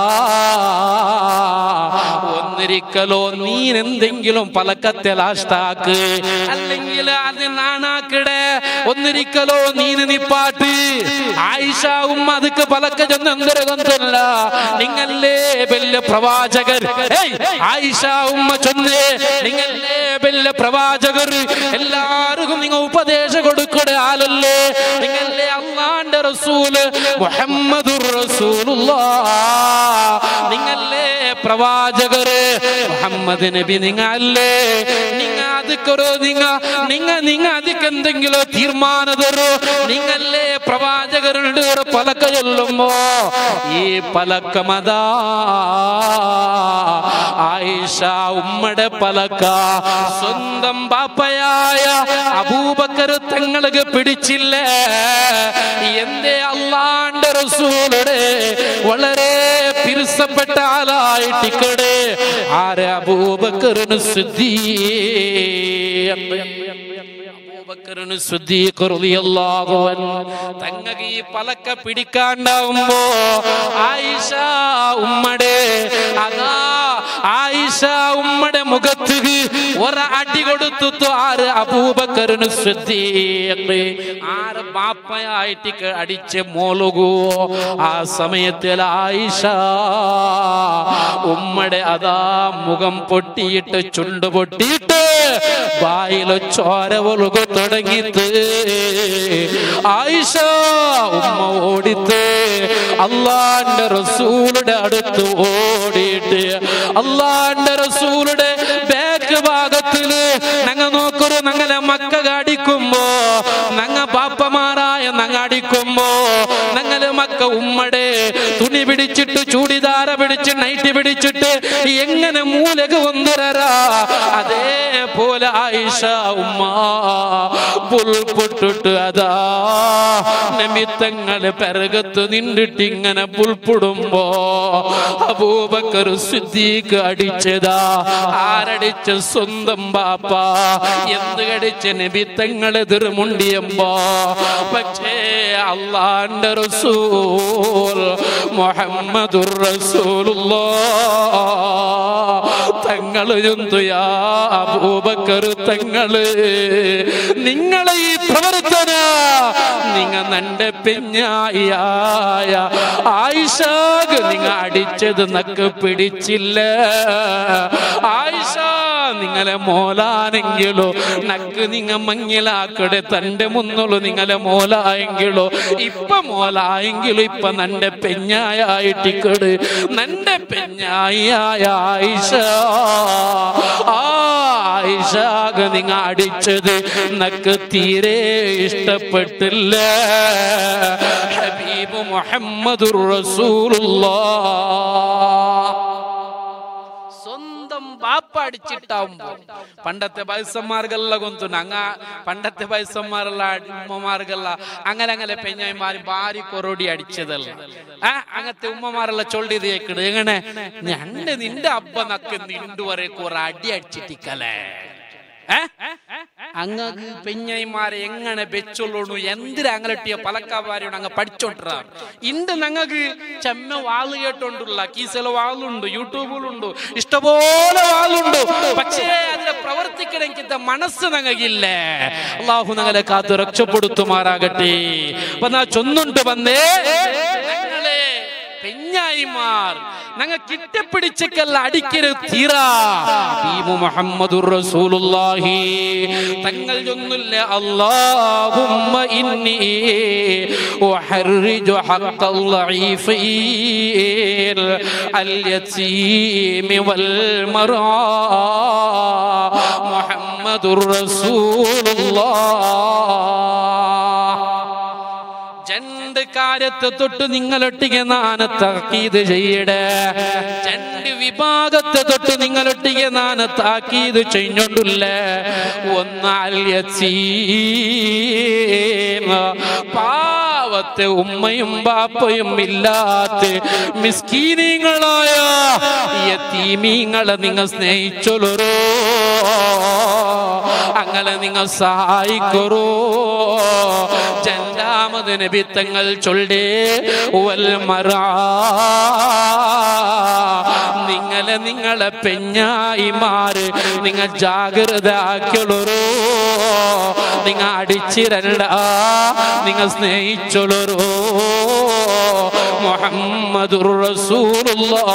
ഒന്നിരിക്കലോ നീ എന്തെങ്കിലും പലക്കത്തെ ലാസ്റ്റാക്ക് അല്ലെങ്കിൽ അത് നാണാക്കിടെ ഒന്നിരിക്കലോ നീന് നിപ്പാട്ട് ആയിഷ ഉമ്മ അതുക്ക് പലക്ക ചെന്ന് എന്തൊരകന്തല്ല നിങ്ങളേ വലിയ പ്രവാചകർ ഏയ്, ആയിഷ ഉമ്മ ചൊന്ന് നിങ്ങളേ വലിയ പ്രവാചകർ എല്ലാവർക്കും നിങ്ങൾ ഉപദേശം കൊടുക്കട ആളല്ലേ നിങ്ങളേ അള്ളാന്റെ റസൂല് മുഹമ്മദുർ റസൂലുള്ളാഹ് നിങ്ങളേ പ്രവാചകര് മുഹമ്മദ് നബി നിങ്ങളല്ലേ നിങ്ങ ಅದಕ್ಕೊರು ನಿಂಗ ನಿಂಗ ನಿಂಗ ಅದಕ್ಕೆ എന്തെങ്കിലും തീരുമാനം തരൂ നിങ്ങളെ പ്രവാചകരുടെ ഒരു പലക്ക ചൊല്ലുമ്പോ ഈ പലക്കമതാ ആയിഷ ഉമ്മയുടെ പലക്ക സ്വന്തം ബാപ്പയായ അബൂബക്കർ തങ്ങൾക്ക് പിടിച്ചില്ല എന്തേ അള്ളാന്റെ റസൂലുടെ വളരെ പിരിസപ്പെട്ട ആളായിട്ടിക്കടെ ആരെ അബൂബക്കറിന് അബൂബക്കറിന് സിദ്ദീഖ് റളിയല്ലാഹു അൻഹു തങ്ങൾക്ക് ഈ പലക്ക പിടിക്കാണ്ടാവുമ്പോ ആയിഷ ഉമ്മടെ അതാ ആയിഷ ഉമ്മടെ മുഖത്ത് ഒരു അടി കൊടുത്തു ആര് അബൂബക്കറിന് സിദ്ദീഖ് ആര് ബാപ്പയായിട്ട് അടിച്ച് മോളുകോ ആ സമയത്തിൽ ആയിഷ ഉമ്മടെ അതാ മുഖം പൊട്ടിയിട്ട് ചുണ്ട് പൊട്ടിയിട്ട് വായിലോ ചോര ഒഴുകു തുടങ്ങിത്ത് ആയിഷ ഉമ്മ ഓടിത്ത് അള്ളാന്റെ റസൂലുടെ അടുത്ത് ഓടിയിട്ട് അള്ളാന്റെ റസൂലുടെ ബാക്ക് ഭാഗത്തില് ഞങ്ങ നോക്കൊരു ഞങ്ങളെ മക്ക കാടിക്കുമ്പോ ഞങ്ങ ബാപ്പമാരായ ഞങ്ങ അടിക്കുമ്പോ ഞങ്ങള് മക്ക ഉമ്മടെ തുണി പിടിച്ചിട്ട് ചൂടിദാര പിടിച്ച് നൈറ്റ് പിടിച്ചിട്ട് എങ്ങനെ മൂലക ഒന്നിരരാ അതേപോലെ ആയിഷ ഉമ്മ പുൽപൊട്ടിട്ട് അതാ നിമിത്തങ്ങള് പെരകത്ത് നിന്നിട്ട് ഇങ്ങനെ പുൽപ്പിടുമ്പോ അബൂബക്കർ സിദ്ദീഖ് അടിച്ചതാ ആരടിച്ച സ്വന്തം ബാപ്പ എന്ത് കടിച്ച നിമിത്തങ്ങൾ എതിർമുണ്ടിയമ്പോ പക്ഷേ അള്ളാന്റെ റസൂൽ മുഹമ്മദുർ റസൂലുള്ളാഹ് തങ്ങള് ചൊന്തുയാ അബൂബക്കർ തങ്ങള് നിങ്ങളെ ഈ പ്രവർത്തന നിങ്ങ നന്റെ പെഞ്ഞായ ആയിഷാഗ് നിങ്ങ അടിച്ചത് നക്ക് പിടിച്ചില്ല ആയിഷ നിങ്ങളെ മോലാനെങ്കിലോ നക്ക് നിങ്ങ മങ്ങിലാക്കടെ തന്റെ മുന്നുള്ളു നിങ്ങളെ മോലായെങ്കിലോ ഇപ്പൊ മോലായെങ്കിലോ ഇപ്പൊ നന്റെ പെഞ്ഞായിട്ടിക്കട് നന്റെ പെഞ്ഞായ ആയിഷ ആ ആയിഷാഗ് നിങ്ങ അടിച്ചത് നക്ക് തീരെ ഇഷ്ടപ്പെട്ടില്ല ഹബീബ് മുഹമ്മദുർ റസൂലുള്ളാഹ് സ്വന്തം ബാപ്പ അടിച്ചിട്ടാവുമ്പോ പണ്ടത്തെ വയസ്സന്മാർക്കെല്ലാം കൊന്തു അങ്ങ പണ്ടത്തെ വയസ്സന്മാരെല്ലാം ഉമ്മമാർക്കെല്ല അങ്ങനെ അങ്ങനെ പെഞ്ഞായിമാര് ഭാര്യ കൊറോടി അടിച്ചതല്ല ആ അങ്ങനത്തെ ഉമ്മമാരെല്ലാം ചൊല്ലിയത് കേക്കട് എങ്ങനെ ഞണ്ട് നിന്റെ അബ്ബ നക്ക് നിണ്ടു വരെ കുറെ അടി അടിച്ചിട്ടിക്കലേ അങ്ങക്ക് പെഞ്ഞൈമാരെ എങ്ങനെ വെച്ചോളൂ എന്തിനാ അങ്ങലട്ടിയ പലക്കാവാരോട് അങ്ങ് പഠിച്ചോട്ടാ ഇണ്ട് ഞങ്ങക്ക് ചെമ്മ വാള് കേട്ടോണ്ടുള്ള കീസല വാളുണ്ട് യൂട്യൂബിലുണ്ട് ഇഷ്ടപോലെ വാളുണ്ട് പക്ഷേ അതിനെ പ്രവർത്തിക്കണമെങ്കിൽ മനസ്സ് ഞങ്ങൾക്കില്ലേ അള്ളാഹു ഞങ്ങളെ കാത്തു രക്ഷപ്പെടുത്തുമാറാകട്ടെ അപ്പൊ നാ ചൊന്നുണ്ട് വന്നേ ഞങ്ങളെ പെഞ്ഞായിമാർ ഞങ്ങൾ കിട്ടപ്പിടിച്ചക്കല്ല അടിക്കരുത് തീരാ ഹബീബ് മുഹമ്മദുർ റസൂലുള്ളാഹി തങ്ങൾ ചൊന്നില്ല അല്ലാഹുമ്മ ഇന്നി ഉഹർരിജു ഹഖൽ ളഈഫീൻ അൽ യതീമി വൽ മർആ മുഹമ്മദുർ റസൂലുള്ളാഹ് രണ്ട് കാര്യത്തെ തൊട്ട് നിങ്ങളൊട്ടിಗೆ ನಾನು താക്കീത് ചെയ്യടേ രണ്ട് വിഭാഗത്തെ തൊട്ട് നിങ്ങളൊട്ടിಗೆ ನಾನು താക്കീത് ചെയ്ഞ്ഞോണ്ടില്ലേ ഒന്നാൽ യതീം പാവത്തെ ഉമ്മയും ബാപ്പയും ഇല്ലാത്ത മിസ്കീനിങ്ങളായ യതീമീങ്ങളെ നിങ്ങൾ സ്നേഹിച്ചൊലരോ അങ്ങനെ നിങ്ങൾ സഹായിക്കൊറോ രണ്ടാമത് നബിത്തങ്ങൾ ചൊല്ലേ വൽ മറാ നിങ്ങളെ നിങ്ങളെ പെഞ്ഞായിമാര് നിങ്ങൾ ജാഗ്രത ആക്കിയൊളരോ നിങ്ങൾ അടിച്ചിരണ്ട നിങ്ങൾ സ്നേഹിച്ചൊളരോ മുഹമ്മദുർ റസൂലുള്ളാഹ്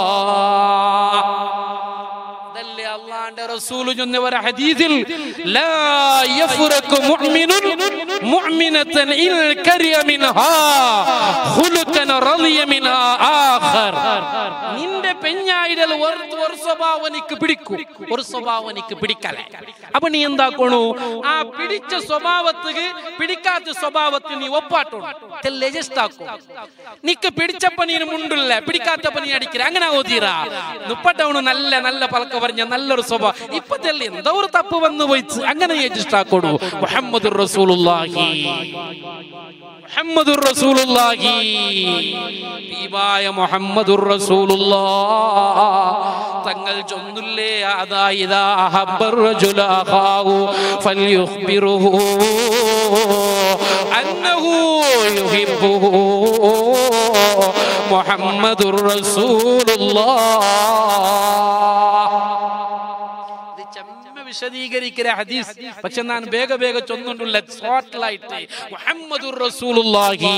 അതല്ലേ അള്ളാന്റെ റസൂല് ചൊന്ന ഒരു ഹദീസിൽ ലാ യഫ്റഖു മുഅ്മിനുൻ മുഅ്മിനതൻ ഇൽ കരിയ മിൻഹാ ഖുലുഖൻ റളിയ മിൻഹാ ആഖർ നിന്റെ പെഞ്ഞായിടൽ ഒരു ഒരു സ്വഭാവം എനിക്ക് പിടിക്കും ഒരു സ്വഭാവം എനിക്ക് പിടിക്കല അപ്പൊ നീ എന്താക്കണു ആ പിടിച്ച സ്വഭാവത്തിന് പിടിക്കാത്ത സ്വഭാവത്തിന് നീ ഒപ്പാട്ടു ലെജസ്റ്റാക്കും നിക്ക് പിടിച്ചപ്പ നീ മുണ്ടില്ല പിടിക്കാത്തപ്പ നീ അടിക്കില്ല അങ്ങനെ ഓതീറാ മുപ്പട്ടവണ് നല്ല നല്ല പലക്ക പറഞ്ഞ നല്ലൊരു സ്വഭാവം ഇപ്പത്തല്ലേ എന്തോ ഒരു തപ്പ് വന്നു പോയി അങ്ങനെ ഇഷ്ടാക്കണു മുഹമ്മദ് റസൂലുള്ളാഹി മുഹമ്മദുർ റസൂലുള്ളാഹി ഹബീബായ മുഹമ്മദുർ റസൂലുള്ളാഹ് തങ്ങൾ ചൊന്നില്ലേ അതാ ഇദാ അഹബ്ബർ റജുല അഖാഹു ഫൽയുഖ്ബിറുഹു അന്നഹു യുഹിബ്ബുഹു മുഹമ്മദുർ റസൂലുള്ളാഹ് ഇത് ചെമ്മ വിശദീകരിക്കുന്ന ഹദീസ് പക്ഷെ ഞാൻ വേഗ വേഗ ചൊന്നുണ്ടുള്ള സ്പോട്ട്ലൈറ്റ് മുഹമ്മദുർ റസൂലുള്ളാഹി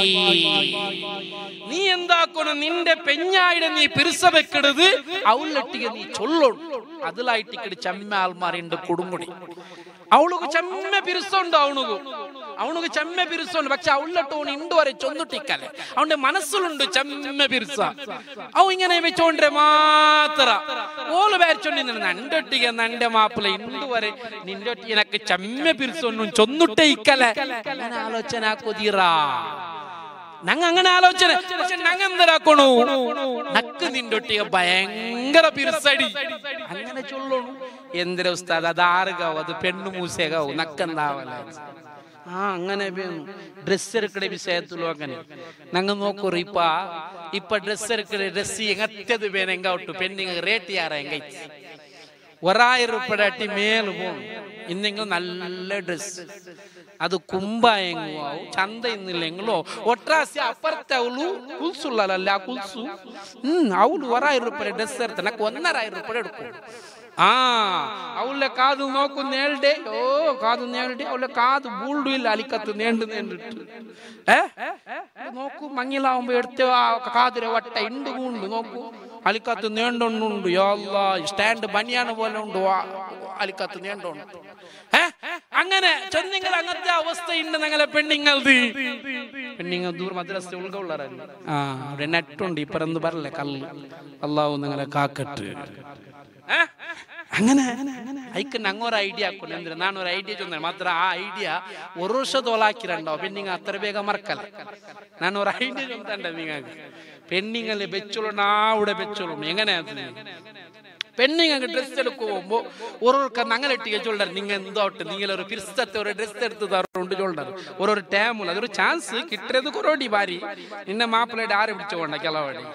നീ എന്താക്കണം നിന്റെ പെഞ്ഞായിടെ നീ പിരിസ വെക്കരുത് അവളൊട്ടിಗೆ നീ ചൊല്ലോൺ അതിലായിട്ടിക്കടി ചെമ്മ ആൾമാരുണ്ട് കൊടുമുടി ಅವಳಿಗೂ ಚೆಮ್ಮೆ ಬಿರುಸುಂಡು ಅವನಿಗೂ ಅವನಿಗೂ ಚೆಮ್ಮೆ ಬಿರುಸುಂಡು പക്ഷെ അവളിട്ട് ഓൺ ഇണ്ട് വരെ ചൊന്നിട്ടിക്കലെ അവന്റെ മനസ്സിലുണ്ട് ചെമ്മെ ബിരുസ അവ ഇങ്ങനെ വെച്ചോണ്ടെ മാത്ര ഓല് വേർച്ചോണ്ടി നണ്ടൊട്ടിക നന്റെ മാപ്പിള ഇണ്ട് വരെ നിന്റെ ഒട്ടി എനക്ക് ചെമ്മെ ബിരുസൊന്നും ചൊന്നിട്ടേ ഇക്കലെ അങ്ങനെ ആലോചന കൊതിറാ ഞങ്ങ അങ്ങനെ ആലോചന പക്ഷെ ഞങ്ങ എന്തരാക്കണു നക്ക് നിന്റെ ഒട്ടിക ഭയങ്കര പിരുസടി അങ്ങനെ ചൊല്ലണു എന്തിര ഉസ്താദ് അത് ആറുകാവും അത് പെണ്ണു മൂസേകാവും നക്കെന്താവല ആ അങ്ങനെ ഡ്രസ് എടുക്കണ വിഷയത്തിലും അങ്ങനെ ഞങ്ങൾ നോക്കൂറ് ഇപ്പ ഇപ്പൊ ഡ്രസ് എടുക്കണ ഡ്രസ് എങ്ങത്തത് വേണം എങ്കാവട്ടു പെണ്ണിങ്ങ റേറ്റ് യാറ എങ്ക ഒരായിരം റുപ്യയുടെ അട്ടി മേല് പോകണം ഇന്നെങ്കിലും നല്ല ഡ്രസ് ಅದು ಕುಂಭ ಹೆಂಗು ಅವು ಚಂದ ಇನ್ನಿಲ್ಲೆಂಗ್ಲೋ ಒಟ್ರಾಸಿ ಅಪರ್ತೆ ಅವಳು ಕುಲ್ಸುಲ್ಲಲ್ಲ ಆ ಕುಲ್ಸು ಹ್ಮ್ ಅವಳು ಹೊರ ಐದು ರೂಪಾಯಿ ಡ್ರೆಸ್ ಇರ್ತಾನೆ ನಕ್ಕ ಒಂದರ ಐದು ರೂಪಾಯಿ ಹಿಡ್ಕೊ ಆ ಅವಳ ಕಾದು ನೋಕು ನೇಳ್ಡೆ ಓ ಕಾದು ನೇಳ್ಡೆ ಅವಳ ಕಾದು ಬೂಳ್ಡು ಇಲ್ಲ ಅಲಿಕತ್ತು ನೇಂಡು ನೇಂಡಿಟ್ಟು ഏ നോക്കൂ മങ്ങിലാവുമ്പോ എടുത്ത് ആ കാതിരെ വട്ട ഇണ്ട് ഉണ്ട് നോക്കൂ അലിക്കത്ത് നീണ്ടുണ്ടുണ്ട് യോല്ലാ സ്റ്റാൻഡ് ബനിയാണ് പോലെ ഉണ്ട് ആ- അലിക്കത്ത് നീണ്ടുണ്ട് ഏ അങ്ങനെ ചെന്നിങ്ങൾ അങ്ങനത്തെ അവസ്ഥയുണ്ട് ഞങ്ങളെ പെണ്ണിങ്ങളത് പെണ്ണിങ്ങൾ ദൂർ മദ്രസ ഉൾക്കൊള്ളറല്ല ആ അവിടെ നെട്ടുണ്ട് ഇപ്പറന്ന് പറല്ലേ കല്ല് അള്ളാഹു നിങ്ങളെ കാക്കട്ട് ഏ? അങ്ങനെ ಐಕ್ ನಂಗೊಂದು ಐಡಿಯಾ ಹಾಕೊಂಡು ಅಂದ್ರೆ ನಾನು ಒಂದು ಐಡಿಯಾ ಚಂದ್ರೆ ಮಾತ್ರ ಆ ಐಡಿಯಾ ഒരു ವರ್ಷ തോലാക്കിരണ്ടോ പെണ്ണിങ്ങ അത്ര വേഗം മറക്കല്ല ನಾನು ഒരു ഐഡിയ ചൊന്തണ്ട നിങ്ങൾക്ക് പെണ്ണിങ്ങളെ വെച്ചോളൂ നാവിടെ വെച്ചോളൂ എങ്ങനെ അത് പെണ്ണിങ്ങ ഡ്രസ് എടുക്കുമ്പോ ഓരോരുത്തർ അങ്ങനെ ഇട്ടിക ചൊല്ലാർ നിങ്ങൾ എന്തോട്ട് നിങ്ങൾ ഒരു പിരിസത്തെ ഒരു ഡ്രസ് എടുത്ത് തരുന്നുണ്ട് ചൊല്ലാർ ഓരോ ടൈമുള്ള അതൊരു ചാൻസ് കിട്ടിയത് കുറോടി ഭാരി നിന്നെ മാപ്പിളയുടെ ആരെ പിടിച്ചോണ്ട കിളവടി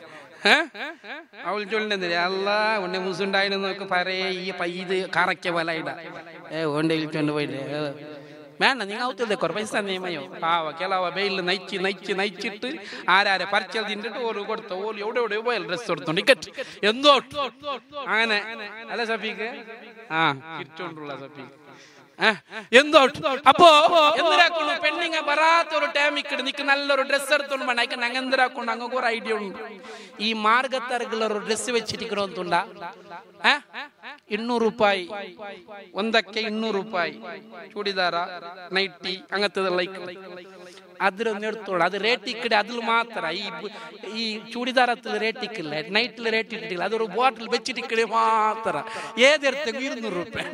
അവൾ ചൊല്ലുന്നില്ല അല്ല ഉന്നെ മുസുണ്ടായിരുന്നു പറയേ ഈ പയ്യത് കറക്ക വലയിട ഏ ഓണ്ടെ വിളിച്ചോണ്ട് പോയില്ലേ ഏ, വേണ്ട നിങ്ങൾ ഔത്തല്ലേ കുറേ പൈസ നിയമയോ പാവ കിളവ വെയിൽ നയിച്ച് നയിച്ച് നയിച്ചിട്ട് ആരാരെ പറിച്ചത് തിന്നിട്ട് ഓര് കൊടുത്ത ഓല് എവിടെ എവിടെ പോയാൽ ഡ്രസ് കൊടുത്തോണ്ട് ടിക്കറ്റ് എന്തോ അങ്ങനെ അല്ല സഫീക്ക് ആ തിരിച്ചോണ്ടുള്ള സഫീക്ക് ഏ, എന്തോ അപ്പോ എന്തിനാക്കുന്നു പെണ്ണിങ്ങ ബറാത്ത ഒരു ടൈമിക്കിട് നിക്ക് നല്ലൊരു ഡ്രസ് എടുത്തോണ്ട് വേണം അയക്ക് ഞങ്ങൾ എന്തിനാക്കുന്നു അങ്ങക്ക് ഒരു ഐഡിയ ഉണ്ട് ഈ മാർഗത്തറകുള്ള ഒരു ഡ്രസ് വെച്ചിരിക്കണമെന്നുണ്ടാ ഏ ಇನ್ನೂರು ರೂಪಾಯಿ ಒಂದಕ್ಕೆ ಇನ್ನೂರು ರೂಪಾಯಿ ಚೂಡಿದಾರ ನೈಟಿ അങ്ങനത്തെ ലൈക്ക് അതിലൊന്നും എടുത്തോളൂ അത് റേറ്റ് ഇക്കടെ അതിൽ മാത്ര ഈ ബ്- ഈ ചൂടിദാരത്തിൽ റേറ്റ് ഇക്കില്ല നൈറ്റിൽ റേറ്റ് ഇട്ടില്ല അതൊരു ബോട്ടിൽ വെച്ചിട്ട് ഇക്കടെ മാത്ര ഏതെടുത്തെങ്കിലും ഇരുന്നൂറ് രൂപ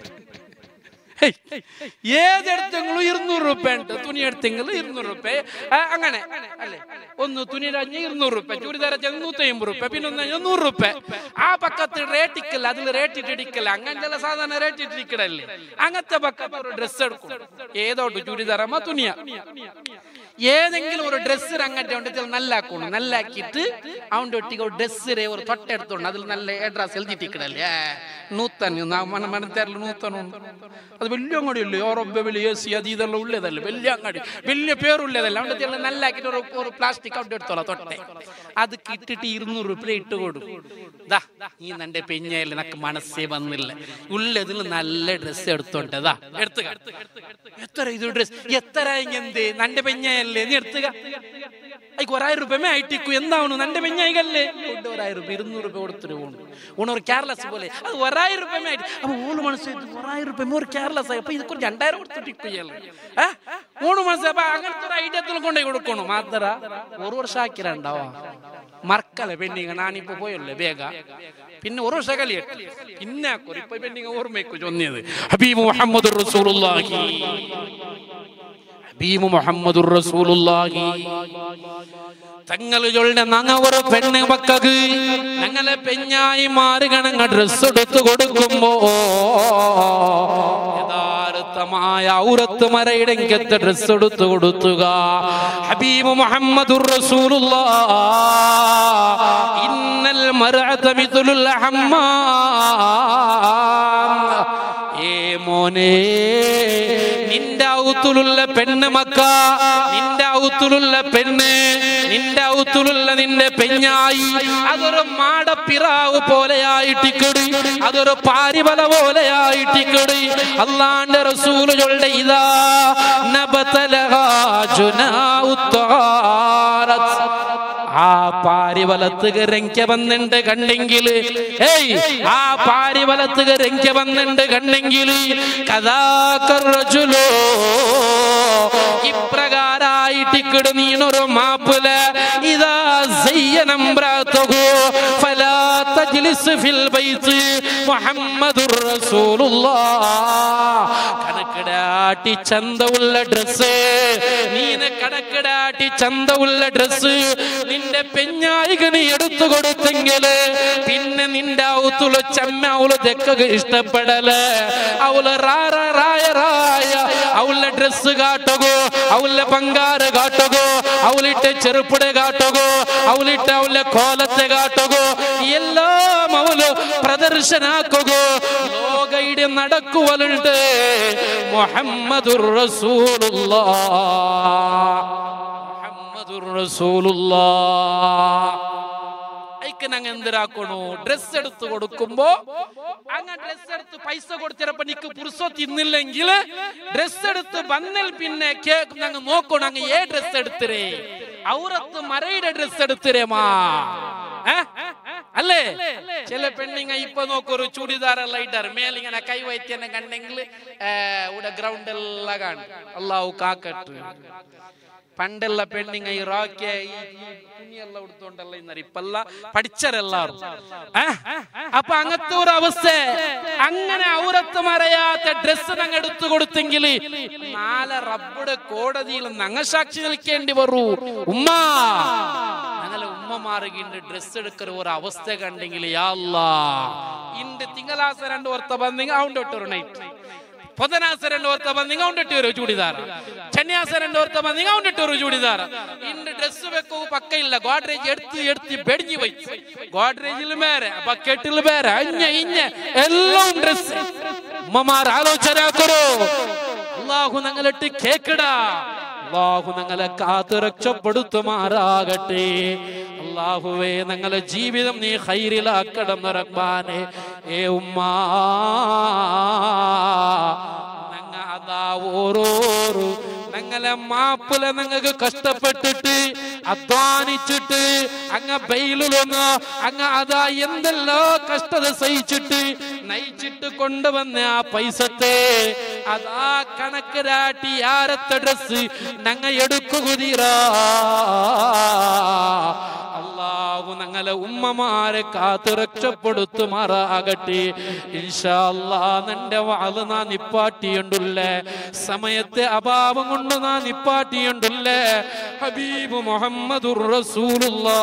ഹേയ്, ഏതെടുത്തെങ്കിലും ഇരുന്നൂറ് രൂപ ഉണ്ട് തുണി എടുത്തെങ്കിലും ഇരുന്നൂറ് രൂപ ആ, അങ്ങനെ അല്ലേ ഒന്ന് തുണി അഞ്ഞ ഇരുന്നൂറ് രൂപ ചുരിദാര നൂറ്റി അമ്പത് രൂപ പിന്നെ ഒന്ന് നൂറ് രൂപ ആ പക്കത്ത് റേറ്റ് ഇക്കില്ല അതിൽ റേറ്റ് ഇട്ടിടിക്കില്ല അങ്ങനത്തെ സാധാരണ റേറ്റ് ഇട്ടിരിക്കടല്ലേ അങ്ങനത്തെ പക്കത്ത് ഒരു ഡ്രസ് എടുക്കും ഏതോട്ട് ചുരിദാറമ്മ തുണിയ ഏതെങ്കിലും ഒരു ഡ്രസ്സ് അങ്ങനത്തെ ഉണ്ടെങ്കിൽ നല്ലാക്കണം നല്ലാക്കിയിട്ട് അവൻ്റെ ഒട്ടിക്ക് ഒരു ഡ്രസ്സ് ഒരു തൊട്ടെടുത്തോണ്ട് അതിൽ നല്ല അഡ്രസ് എഴുതിട്ടിക്കണല്ലേ നൂത്തന് മന മനത്തേരിൽ നൂത്തനുണ്ട് അത് വലിയ അങ്ങാടിയല്ലേ യൂറോപ്പ് വലിയ എ സി അത് ഇതെല്ലാം ഉള്ളതല്ലേ വലിയ അങ്ങാടി വലിയ പേരുള്ളതല്ല അവൻ്റെ നല്ലാക്കിയിട്ട് ഒരു ഒരു പ്ലാസ്റ്റിക് അവിടെ എടുത്തോളാം തൊട്ടെ അത് കിട്ടിട്ട് ഇരുന്നൂറ് രൂപ ഇട്ട് കൊടുക്കും ദാ ഈ നന്റെ പെഞ്ഞയിൽ നക്ക് മനസ്സേ വന്നില്ല ഉള്ളതിൽ നല്ല ഡ്രസ്സ് എടുത്തോണ്ടതാ എടുത്തുക എത്ര ഇത് ഡ്രസ് എത്ര എന്ത് നന്റെ പെഞ്ഞയല്ലേ നീ എടുത്തുക അയ്ക്ക് ഒരായിരം രൂപമേ ആയിട്ടിക്കു എന്താവണു നന്റെ പെഞ്ഞായികല്ലേ ഉണ്ട് ഒരായിരം രൂപ ഇരുന്നൂറ് രൂപ കൊടുത്തിട്ട് പോണു ഉണൊരു കേരളസ് പോലെ അത് ഒരായിരം രൂപമേ ആയിട്ട് അപ്പൊ ഓള് മനസ്സിലായിട്ട് ഒരായിരം രൂപ ഒരു കേരളസ് ആയി അപ്പൊ ഇത് കുറച്ച് രണ്ടായിരം കൊടുത്തിട്ട് ഇക്കുകയല്ലേ മൂന്ന് മനസ്സിലായി അപ്പൊ അങ്ങനത്തെ ഒരു ഐഡിയത്തിൽ കൊണ്ടുപോയി കൊടുക്കണു മാത്ര ഒരു വർഷം ആക്കിരണ്ടാവാ മറക്കല പെണ്ണിങ്ങ നാനിപ്പോ പോയല്ലേ വേഗ പിന്നെ ഒരു വർഷം കളിയട്ടെ പിന്നെ ആക്കോ ഇപ്പൊ പെണ്ണിങ്ങ ഓർമ്മയ്ക്കു ചൊന്നിയത് ഹബീബ് മുഹമ്മദ് റസൂലുള്ളാഹി ഹബീബ് മുഹമ്മദ് റസൂലുള്ളാഹി തങ്ങൾ ചൊല്ലുന്ന നങ്ങ ഒരു പെണ്ണ് മക്കക്ക് ഞങ്ങളെ പെഞ്ഞായി മാറുകണങ്ങ ഡ്രസ് എടുത്തു കൊടുക്കുമ്പോ യഥാർത്ഥമായ ഔറത്ത് മരയിടങ്കത്തെ ഡ്രസ് എടുത്തു കൊടുത്തുക ഹബീബ് മുഹമ്മദ് റസൂലുള്ള ഇന്നൽ മർഅത മിഥുലുൽ ഹമ്മാം ഏ മോനെ നിന്റെ ഔത്തുലുള്ള പെണ്ണ് മക്ക നിന്റെ ഔത്തുലുള്ള പെണ്ണ് നിന്റെ ഔത്തുലുള്ള നിന്റെ പെഞ്ഞായി അതൊരു മാടപ്പിറാവ് പോലെയായിട്ടിക്കടി അതൊരു പാരിവല പോലെയായിട്ടിക്കടി അള്ളാന്റെ റസൂലുകളുടെ ഇതാ നബതലഹാ ജുനാഉ ത്വാറത്ത്. ആ പാരിവലത്തുക രംഗ വന്നിണ്ട് കണ്ടെങ്കിൽ ഏയ് ആ പാരിവലത്തുക രംഗ വന്നിണ്ട് കണ്ടെങ്കിൽ കഥാകർജുലോ ഇപ്രകാരായിട്ടിക്കിട് നീനൊരു മാപ്പില ഇതാ സയ്യനംബ്രാത്തകോ ഫലാ തജ്ലിസ് ഫിൽ ബൈത്ത് മുഹമ്മദുർ റസൂലുള്ളാഹ് കണക്കിടാട്ടി ചന്തമുള്ള ഡ്രസ് നീന കണക്കിടാട്ടി ചന്തമുള്ള ഡ്രസ് നിന്റെ പെഞ്ഞായിക നീ എടുത്തു കൊടുത്തെങ്കില് പിന്നെ നിന്റെ ഔത്തുള്ള ചമ്മ അവള് തെക്കൊക്കെ ഇഷ്ടപ്പെടല് അവള് റാറ റായ റായ അവളുടെ ഡ്രസ് കാട്ടുകോ അവളുടെ പങ്കാറ് കാട്ടുകോ അവളിട്ട് ചെറുപ്പുടെ കാട്ടുകോ അവളിട്ട് അവളുടെ കോലത്തെ കാട്ടുകോ എല്ലാം അവള് പ്രദർശനാക്കുകോ ലോകയുടെ നടക്കുവലുണ്ട് മുഹമ്മദുർ റസൂലുള്ളാഹ് മുഹമ്മദുർ റസൂലുള്ളാഹ് അയക്ക് ഞങ്ങൾ എന്തിനാക്കണു ഡ്രസ് എടുത്ത് കൊടുക്കുമ്പോ അങ്ങ ഡ്രസ് എടുത്ത് പൈസ കൊടുത്തിരപ്പോ നിക്ക് പുരുഷോ തിന്നില്ലെങ്കിൽ ഡ്രസ് എടുത്ത് വന്നിൽ പിന്നെ കേക്ക് ഞങ്ങൾ നോക്കണം അങ്ങ് ഏ ഡ്രസ് എടുത്തിരേ ഔറത്ത് മരയുടെ ഡ്രസ് എടുത്തിരേമാ ഏ? അല്ലേ ചില പെണ്ണിങ്ങ ഇപ്പൊ നോക്കൊരു ചൂടിദാറെല്ലാം ഇട്ടാറ് മേലിങ്ങനെ കൈ വൈറ്റിയെന്നെ കണ്ടെങ്കിൽ ഇവിടെ ഗ്രൗണ്ട് എല്ലാം കാണും അള്ളാഹു കാക്കട്ട് പണ്ടുള്ള പെണ്ണിങ്ങ ഈ റോക്കെ ഈ ഈ തുണിയെല്ലാം ഉടുത്തോണ്ടല്ല ഇന്നറി ഇപ്പല്ല പഠിച്ചരെല്ലാരും ഏ? അപ്പൊ അങ്ങനത്തെ ഒരു അവസ്ഥ അങ്ങനെ ഔറത്ത് മറയാത്ത ഡ്രസ് ഞങ്ങൾ എടുത്തു കൊടുത്തെങ്കിൽ നാളെ റബ്ബുടെ കോടതിയിൽ ഞങ്ങൾ സാക്ഷി നിൽക്കേണ്ടി വരൂ ഉമ്മ ഞങ്ങളെ ഉമ്മമാർ ഉമ്മമാർക്ക് ഡ്രസ് എടുക്കുന്ന ഒരു അവസ്ഥ കണ്ടെങ്കിൽ യാല്ലാ ഇണ്ട് തിങ്കളാസ രണ്ട് ഓർത്ത ಬಂದಿಂಗ ಅವನ್ ಒಟ್ಟರು ನೈಟ್ ಪೊದನಾಸ രണ്ട് ഓർത്ത ಬಂದಿಂಗ ಅವನ್ ಇಟ್ಟಿರು ಚೂಡಿದಾರ ಚನ್ಯಾಸ രണ്ട് ഓർത്ത ಬಂದಿಂಗ ಅವನ್ ಇಟ್ಟಿರು ಚೂಡಿದಾರ ഇണ്ട് ഡ്രസ് വെക്കോ പക്ക ഇല്ല ഗോഡ്രേജ് എടുത്ത് എടുത്ത് ಬೆಡ್ಜಿ വൈസ് ഗോഡ്രേജിൽ ಬೇರೆ ബക്കറ്റിൽ ಬೇರೆ അഞ്ഞ ഇഞ്ഞ എല്ലാം ഡ്രസ് ഉമ്മമാർ ആലോചന കൊറോ അള്ളാഹു ഞങ്ങളിട്ട് കേക്കടാ അള്ളാഹു ഞങ്ങളെ കാത്തു രക്ഷപ്പെടുത്തുമാറാകട്ടെ അള്ളാഹുവേ ഞങ്ങളെ ജീവിതം നീ ഹൈറിലാക്കണം റഹ്മാനെ ഏ ഉമ്മാ ഞങ്ങ അതാ ഓരോരോ ഞങ്ങളെ മാപ്പിള ഞങ്ങൾക്ക് കഷ്ടപ്പെട്ടിട്ട് അധ്വാനിച്ചിട്ട് അങ്ങ ബെയിലൊന്ന് അങ്ങ അതാ എന്തെല്ലോ കഷ്ടത സഹിച്ചിട്ട് നയിച്ചിട്ട് കൊണ്ടുവന്ന ആ പൈസത്തെ അതാ കണക്കരാട്ടി ആരത്തെ ഡ്രസ് ഞങ്ങ എടുക്കുകുതിരാ അള്ളാഹു ഞങ്ങളെ ഉമ്മമാരെ കാത്തു രക്ഷപ്പെടുത്തുമാറാകട്ടെ ഇൻഷാ അല്ലാ നിന്റെ വാള് നാ നിപ്പാട്ടിയുണ്ടല്ലേ സമയത്തെ അഭാവം കൊണ്ട് നാ നിപ്പാട്ടിയുണ്ടല്ലേ ഹബീബ് മുഹമ്മദുർ റസൂലുള്ളാ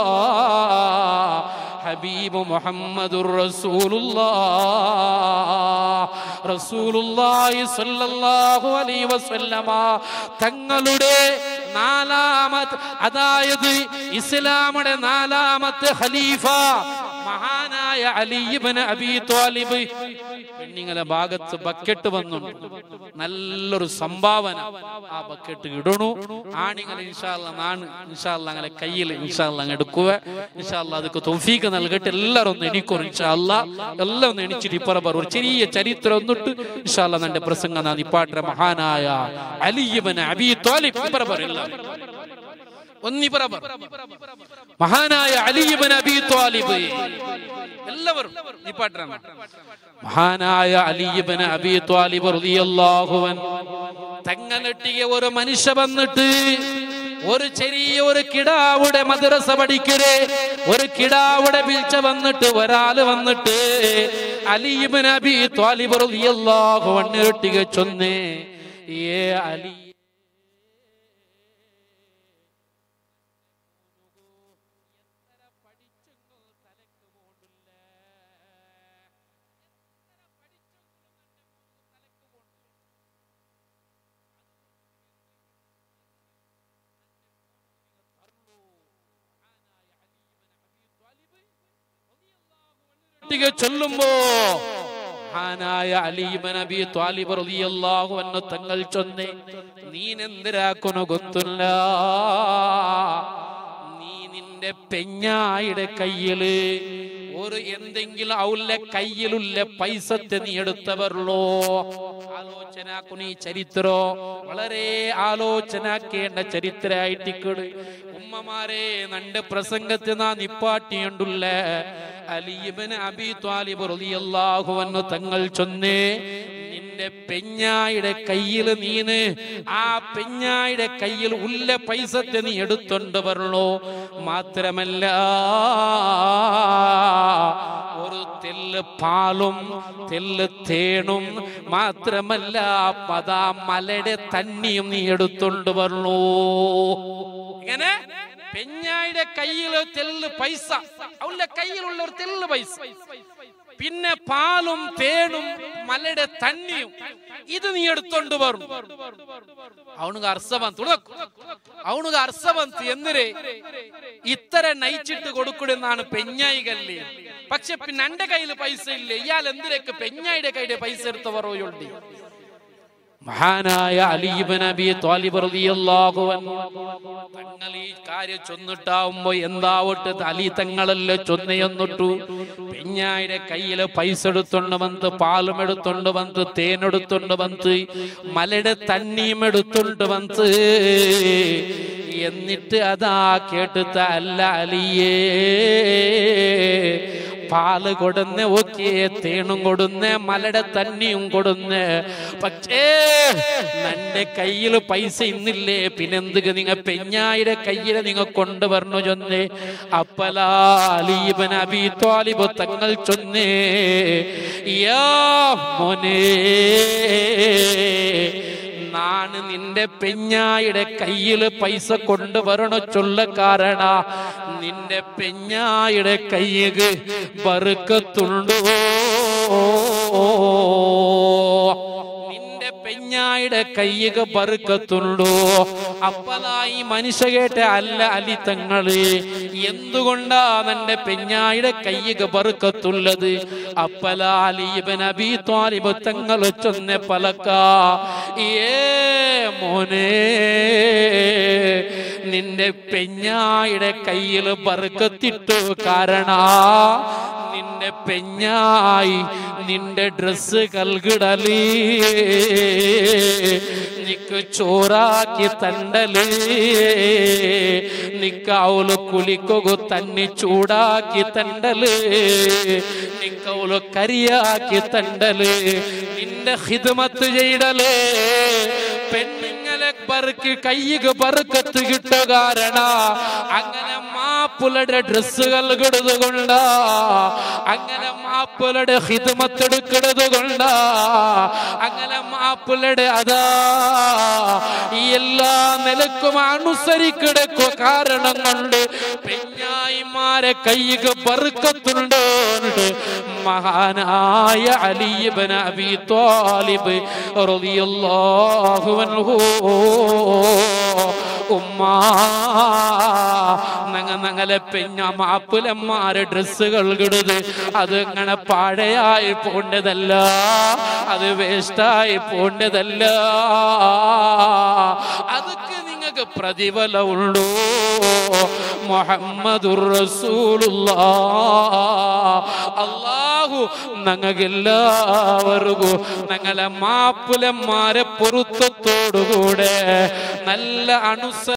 ഹബീബ് മുഹമ്മദുർ റസൂലുള്ളാ റസൂലുള്ളാഹി സ്വല്ലല്ലാഹു അലൈഹി വസല്ലമ തങ്ങളുടെ നാലാമത് അതായത് ഇസ്ലാമുടെ നാലാമത്തെ ഖലീഫ മഹാനായ അലിബിന് അബി ത്വാലിബ് പെണ്ണിങ്ങളെ ഭാഗത്ത് ബക്കറ്റ് വന്നു നല്ലൊരു സംഭാവന ആ ബക്കറ്റ് ഇടണു ആണിങ്ങൾ ഇൻഷാല്ല നാണ് ഇൻഷാല്ല അങ്ങനെ കയ്യിൽ ഇൻഷാല്ല അങ്ങ് എടുക്കുക ഇൻഷാല്ല അതുക്ക് തൊഫീക്ക് നൽകട്ടെ എല്ലാവരും ഒന്ന് എണിക്കും ഇൻഷാല്ല എല്ലാം ഒന്ന് എണിച്ചിട്ട് ഇപ്പറ പറ ഒരു ചെറിയ ചരിത്രം ഒന്നിട്ട് ഇൻഷാല്ല എന്റെ പ്രസംഗം നാ നിപ്പാട്ടെ മഹാനായ അലിബിന് അബി ത്വാലിബ് ഇപ്പറ പറ എല്ലാവരും ഒന്നിപ്പറ പറ മഹാനായ അലിബിൻ അബി ത്വാലിബ് എല്ലാവരും നിപ്പാട്ടാണ് മഹാനായ അലിബിൻ അബി ത്വാലിബ് റളിയല്ലാഹു അൻ തങ്ങളിട്ടിയ ഒരു മനുഷ്യ വന്നിട്ട് ഒരു ചെറിയ ഒരു കിടാവുടെ മദ്രസ പഠിക്കരെ ഒരു കിടാവുടെ വീഴ്ച വന്നിട്ട് ഒരാള് വന്നിട്ട് അലിബിൻ അബി ത്വാലിബ് റളിയല്ലാഹു അന്നിട്ടിക ചൊന്നേ ഏ അലി പട്ടിക ചൊല്ലുമ്പോ മഹാനായ അലീബൻ അബി ത്വാലിബ് റളിയല്ലാഹു അൻഹു തങ്ങൾ ചൊന്നേ നീനെന്തിരാക്കുന്നു ഗൊത്തുല്ല നീ നിന്റെ പെഞ്ഞായുടെ കയ്യില് ഒരു എന്തെങ്കിലും അവളുടെ കയ്യിലുള്ള പൈസത്തെ നീ എടുത്തവരുള്ളോ ആലോചനാക്കുന്ന ഈ ചരിത്രോ വളരെ ആലോചനാക്കേണ്ട ചരിത്രമായിട്ടിക്കട് ഉമ്മമാരെ നന്റെ പ്രസംഗത്തെ നാ നിപ്പാട്ടിയുണ്ടുല്ലേ അലിബിന് അബി ത്വാലിബ് റളിയല്ലാഹു അൻഹു തങ്ങൾ ചൊന്നേ നിന്റെ പെഞ്ഞായുടെ കയ്യിൽ നീന് ആ പെഞ്ഞായുടെ കയ്യിൽ ഉള്ള പൈസത്തെ നീ എടുത്തോണ്ട് വരണോ മാത്രമല്ല ഒരു തെല്ല് പാലും തെല്ല് തേണും മാത്രമല്ല പതാ മലയുടെ തന്നിയും നീ എടുത്തോണ്ട് വരണോ ഇങ്ങനെ പെഞ്ഞായുടെ കയ്യില് തെല്ല് പൈസ അവളുടെ കയ്യിലുള്ള ഒരു തെല്ല് പൈസ പിന്നെ പാലും തേനും മലയുടെ തന്നിയും ഇത് നീ എടുത്തോണ്ട് വരും അവനുക്ക് അർസവന്ത് അവനുക്ക് അർസവന്ത് എന്തിരെ ഇത്തര നയിച്ചിട്ട് കൊടുക്കുടെന്നാണ് പെഞ്ഞായികല്ലേ പക്ഷെ പിന്നെ എന്റെ കയ്യിൽ പൈസ ഇല്ലേ ഇയാൾ എന്തിനൊക്കെ പെഞ്ഞായിയുടെ കയ്യിലെ പൈസ എടുത്ത പറയുണ്ട് മഹാനായ അലീബ് നബി ത്വാലിബ് റളിയല്ലാഹു അൻഹു തങ്ങൾ ഈ കാര്യം ചൊന്നിട്ടാവുമ്പോ എന്താവട്ടെ അലി തങ്ങളല്ലേ ചൊന്നയൊന്നിട്ടു പെഞ്ഞായുടെ കയ്യില് പൈസ എടുത്തോണ്ട് വന്ന് പാലും എടുത്തോണ്ട് വന്ന് തേനെടുത്തോണ്ട് വന്ന് മലയുടെ തന്നിയും എടുത്തോണ്ട് വന്ന് എന്നിട്ട് അതാ കേട്ടിട്ട് അല്ല അലിയേ പാല് കൊടുന്ന് ഓക്കെ തേണും കൊടുന്ന് മലയുടെ തന്നിയും കൊടുന്ന് പക്ഷേ നന്റെ കയ്യിൽ പൈസ ഇന്നില്ലേ പിന്നെന്തുക നിങ്ങ പെഞ്ഞായുടെ കയ്യിൽ നിങ്ങ കൊണ്ടുവരണു ചൊന്നേ അപ്പലാലീബൻ അബി ത്വാലിബ് തങ്ങൾ ചൊന്നേ യാ മോനേ നാണ് നിന്റെ പെഞ്ഞായുടെ കയ്യിൽ പൈസ കൊണ്ടുവരണ ചൊല്ലക്കാരണ നിന്റെ പെഞ്ഞായുടെ കയ്യക്ക് ബറുക്കത്തുണ്ടോ നിന്റെ പെഞ്ഞായുടെ കയ്യക ബറുക്കത്തുണ്ടോ അപ്പതായി മനുഷ്യ കേട്ട അല്ല അലിത്തങ്ങള് എന്തുകൊണ്ടാ നിന്റെ പെഞ്ഞായുടെ കയ്യക ബറുക്കത്തുള്ളത് അപ്പലാലിബൻ അബി ത്വാലിബ് തങ്ങൾ ചൊന്ന പലക്ക ഏ മോനെ നിന്റെ പെഞ്ഞായുടെ കയ്യിൽ ബറുക്കത്തിട്ടു കാരണ നിന്റെ പെഞ്ഞായി നിന്റെ ഡ്രസ് കൽകിടലി നിക്ക് ചോറാക്കി തണ്ടല് നിക്ക് അവള് കുളിക്കൊകു തന്നി ചൂടാക്കി തണ്ടല് നിക്ക് അവള് കരിയാക്കി തണ്ടല് നിന്റെ ഹിദ്മത്ത് ചെയ്തല് പെണ്ണുങ്ങളെ ബർക്ക് കയ്യക്ക് ബറുക്കത്ത് കിട്ട കാരണ അങ്ങനെ മാപ്പിളുടെ ഡ്രസ്സുകൾ കിടതുകൊണ്ട അങ്ങനെ മാപ്പിളുടെ ഹിദ്മത്ത് എടുക്കുന്നത് കൊണ്ട അങ്ങനെ മാപ്പിളുടെ അതാ ഈ എല്ലാ നിലക്കും അനുസരിക്കിടക്കുക കാരണം കൊണ്ട് പെഞ്ഞായിമാരെ കയ്യക്ക് ബറുക്കത്തുണ്ട് മഹാനായ അലിബൻ അബി ത്വാലിബ് റളിയല്ലാഹു അൻഹു ഉമ്മ നങ്ങ നങ്ങലെ പെഞ്ഞ മാപ്പുലന്മാരെ ഡ്രസ്സുകൾ കിടത് അത് ഇങ്ങനെ പാഴയായി പോണ്ടതല്ല അത് വേസ്റ്റായി പോണ്ടതല്ല അതൊക്കെ നിങ്ങൾക്ക് പ്രതിഫലമുള്ളൂ മുഹമ്മദുർ റസൂലുള്ള അള്ളാഹു ഞങ്ങൾക്കെല്ലാവർക്കും ഞങ്ങളെ മാപ്പുലന്മാരെ പൊരുത്തത്തോടുകൂടെ നല്ല അനുസ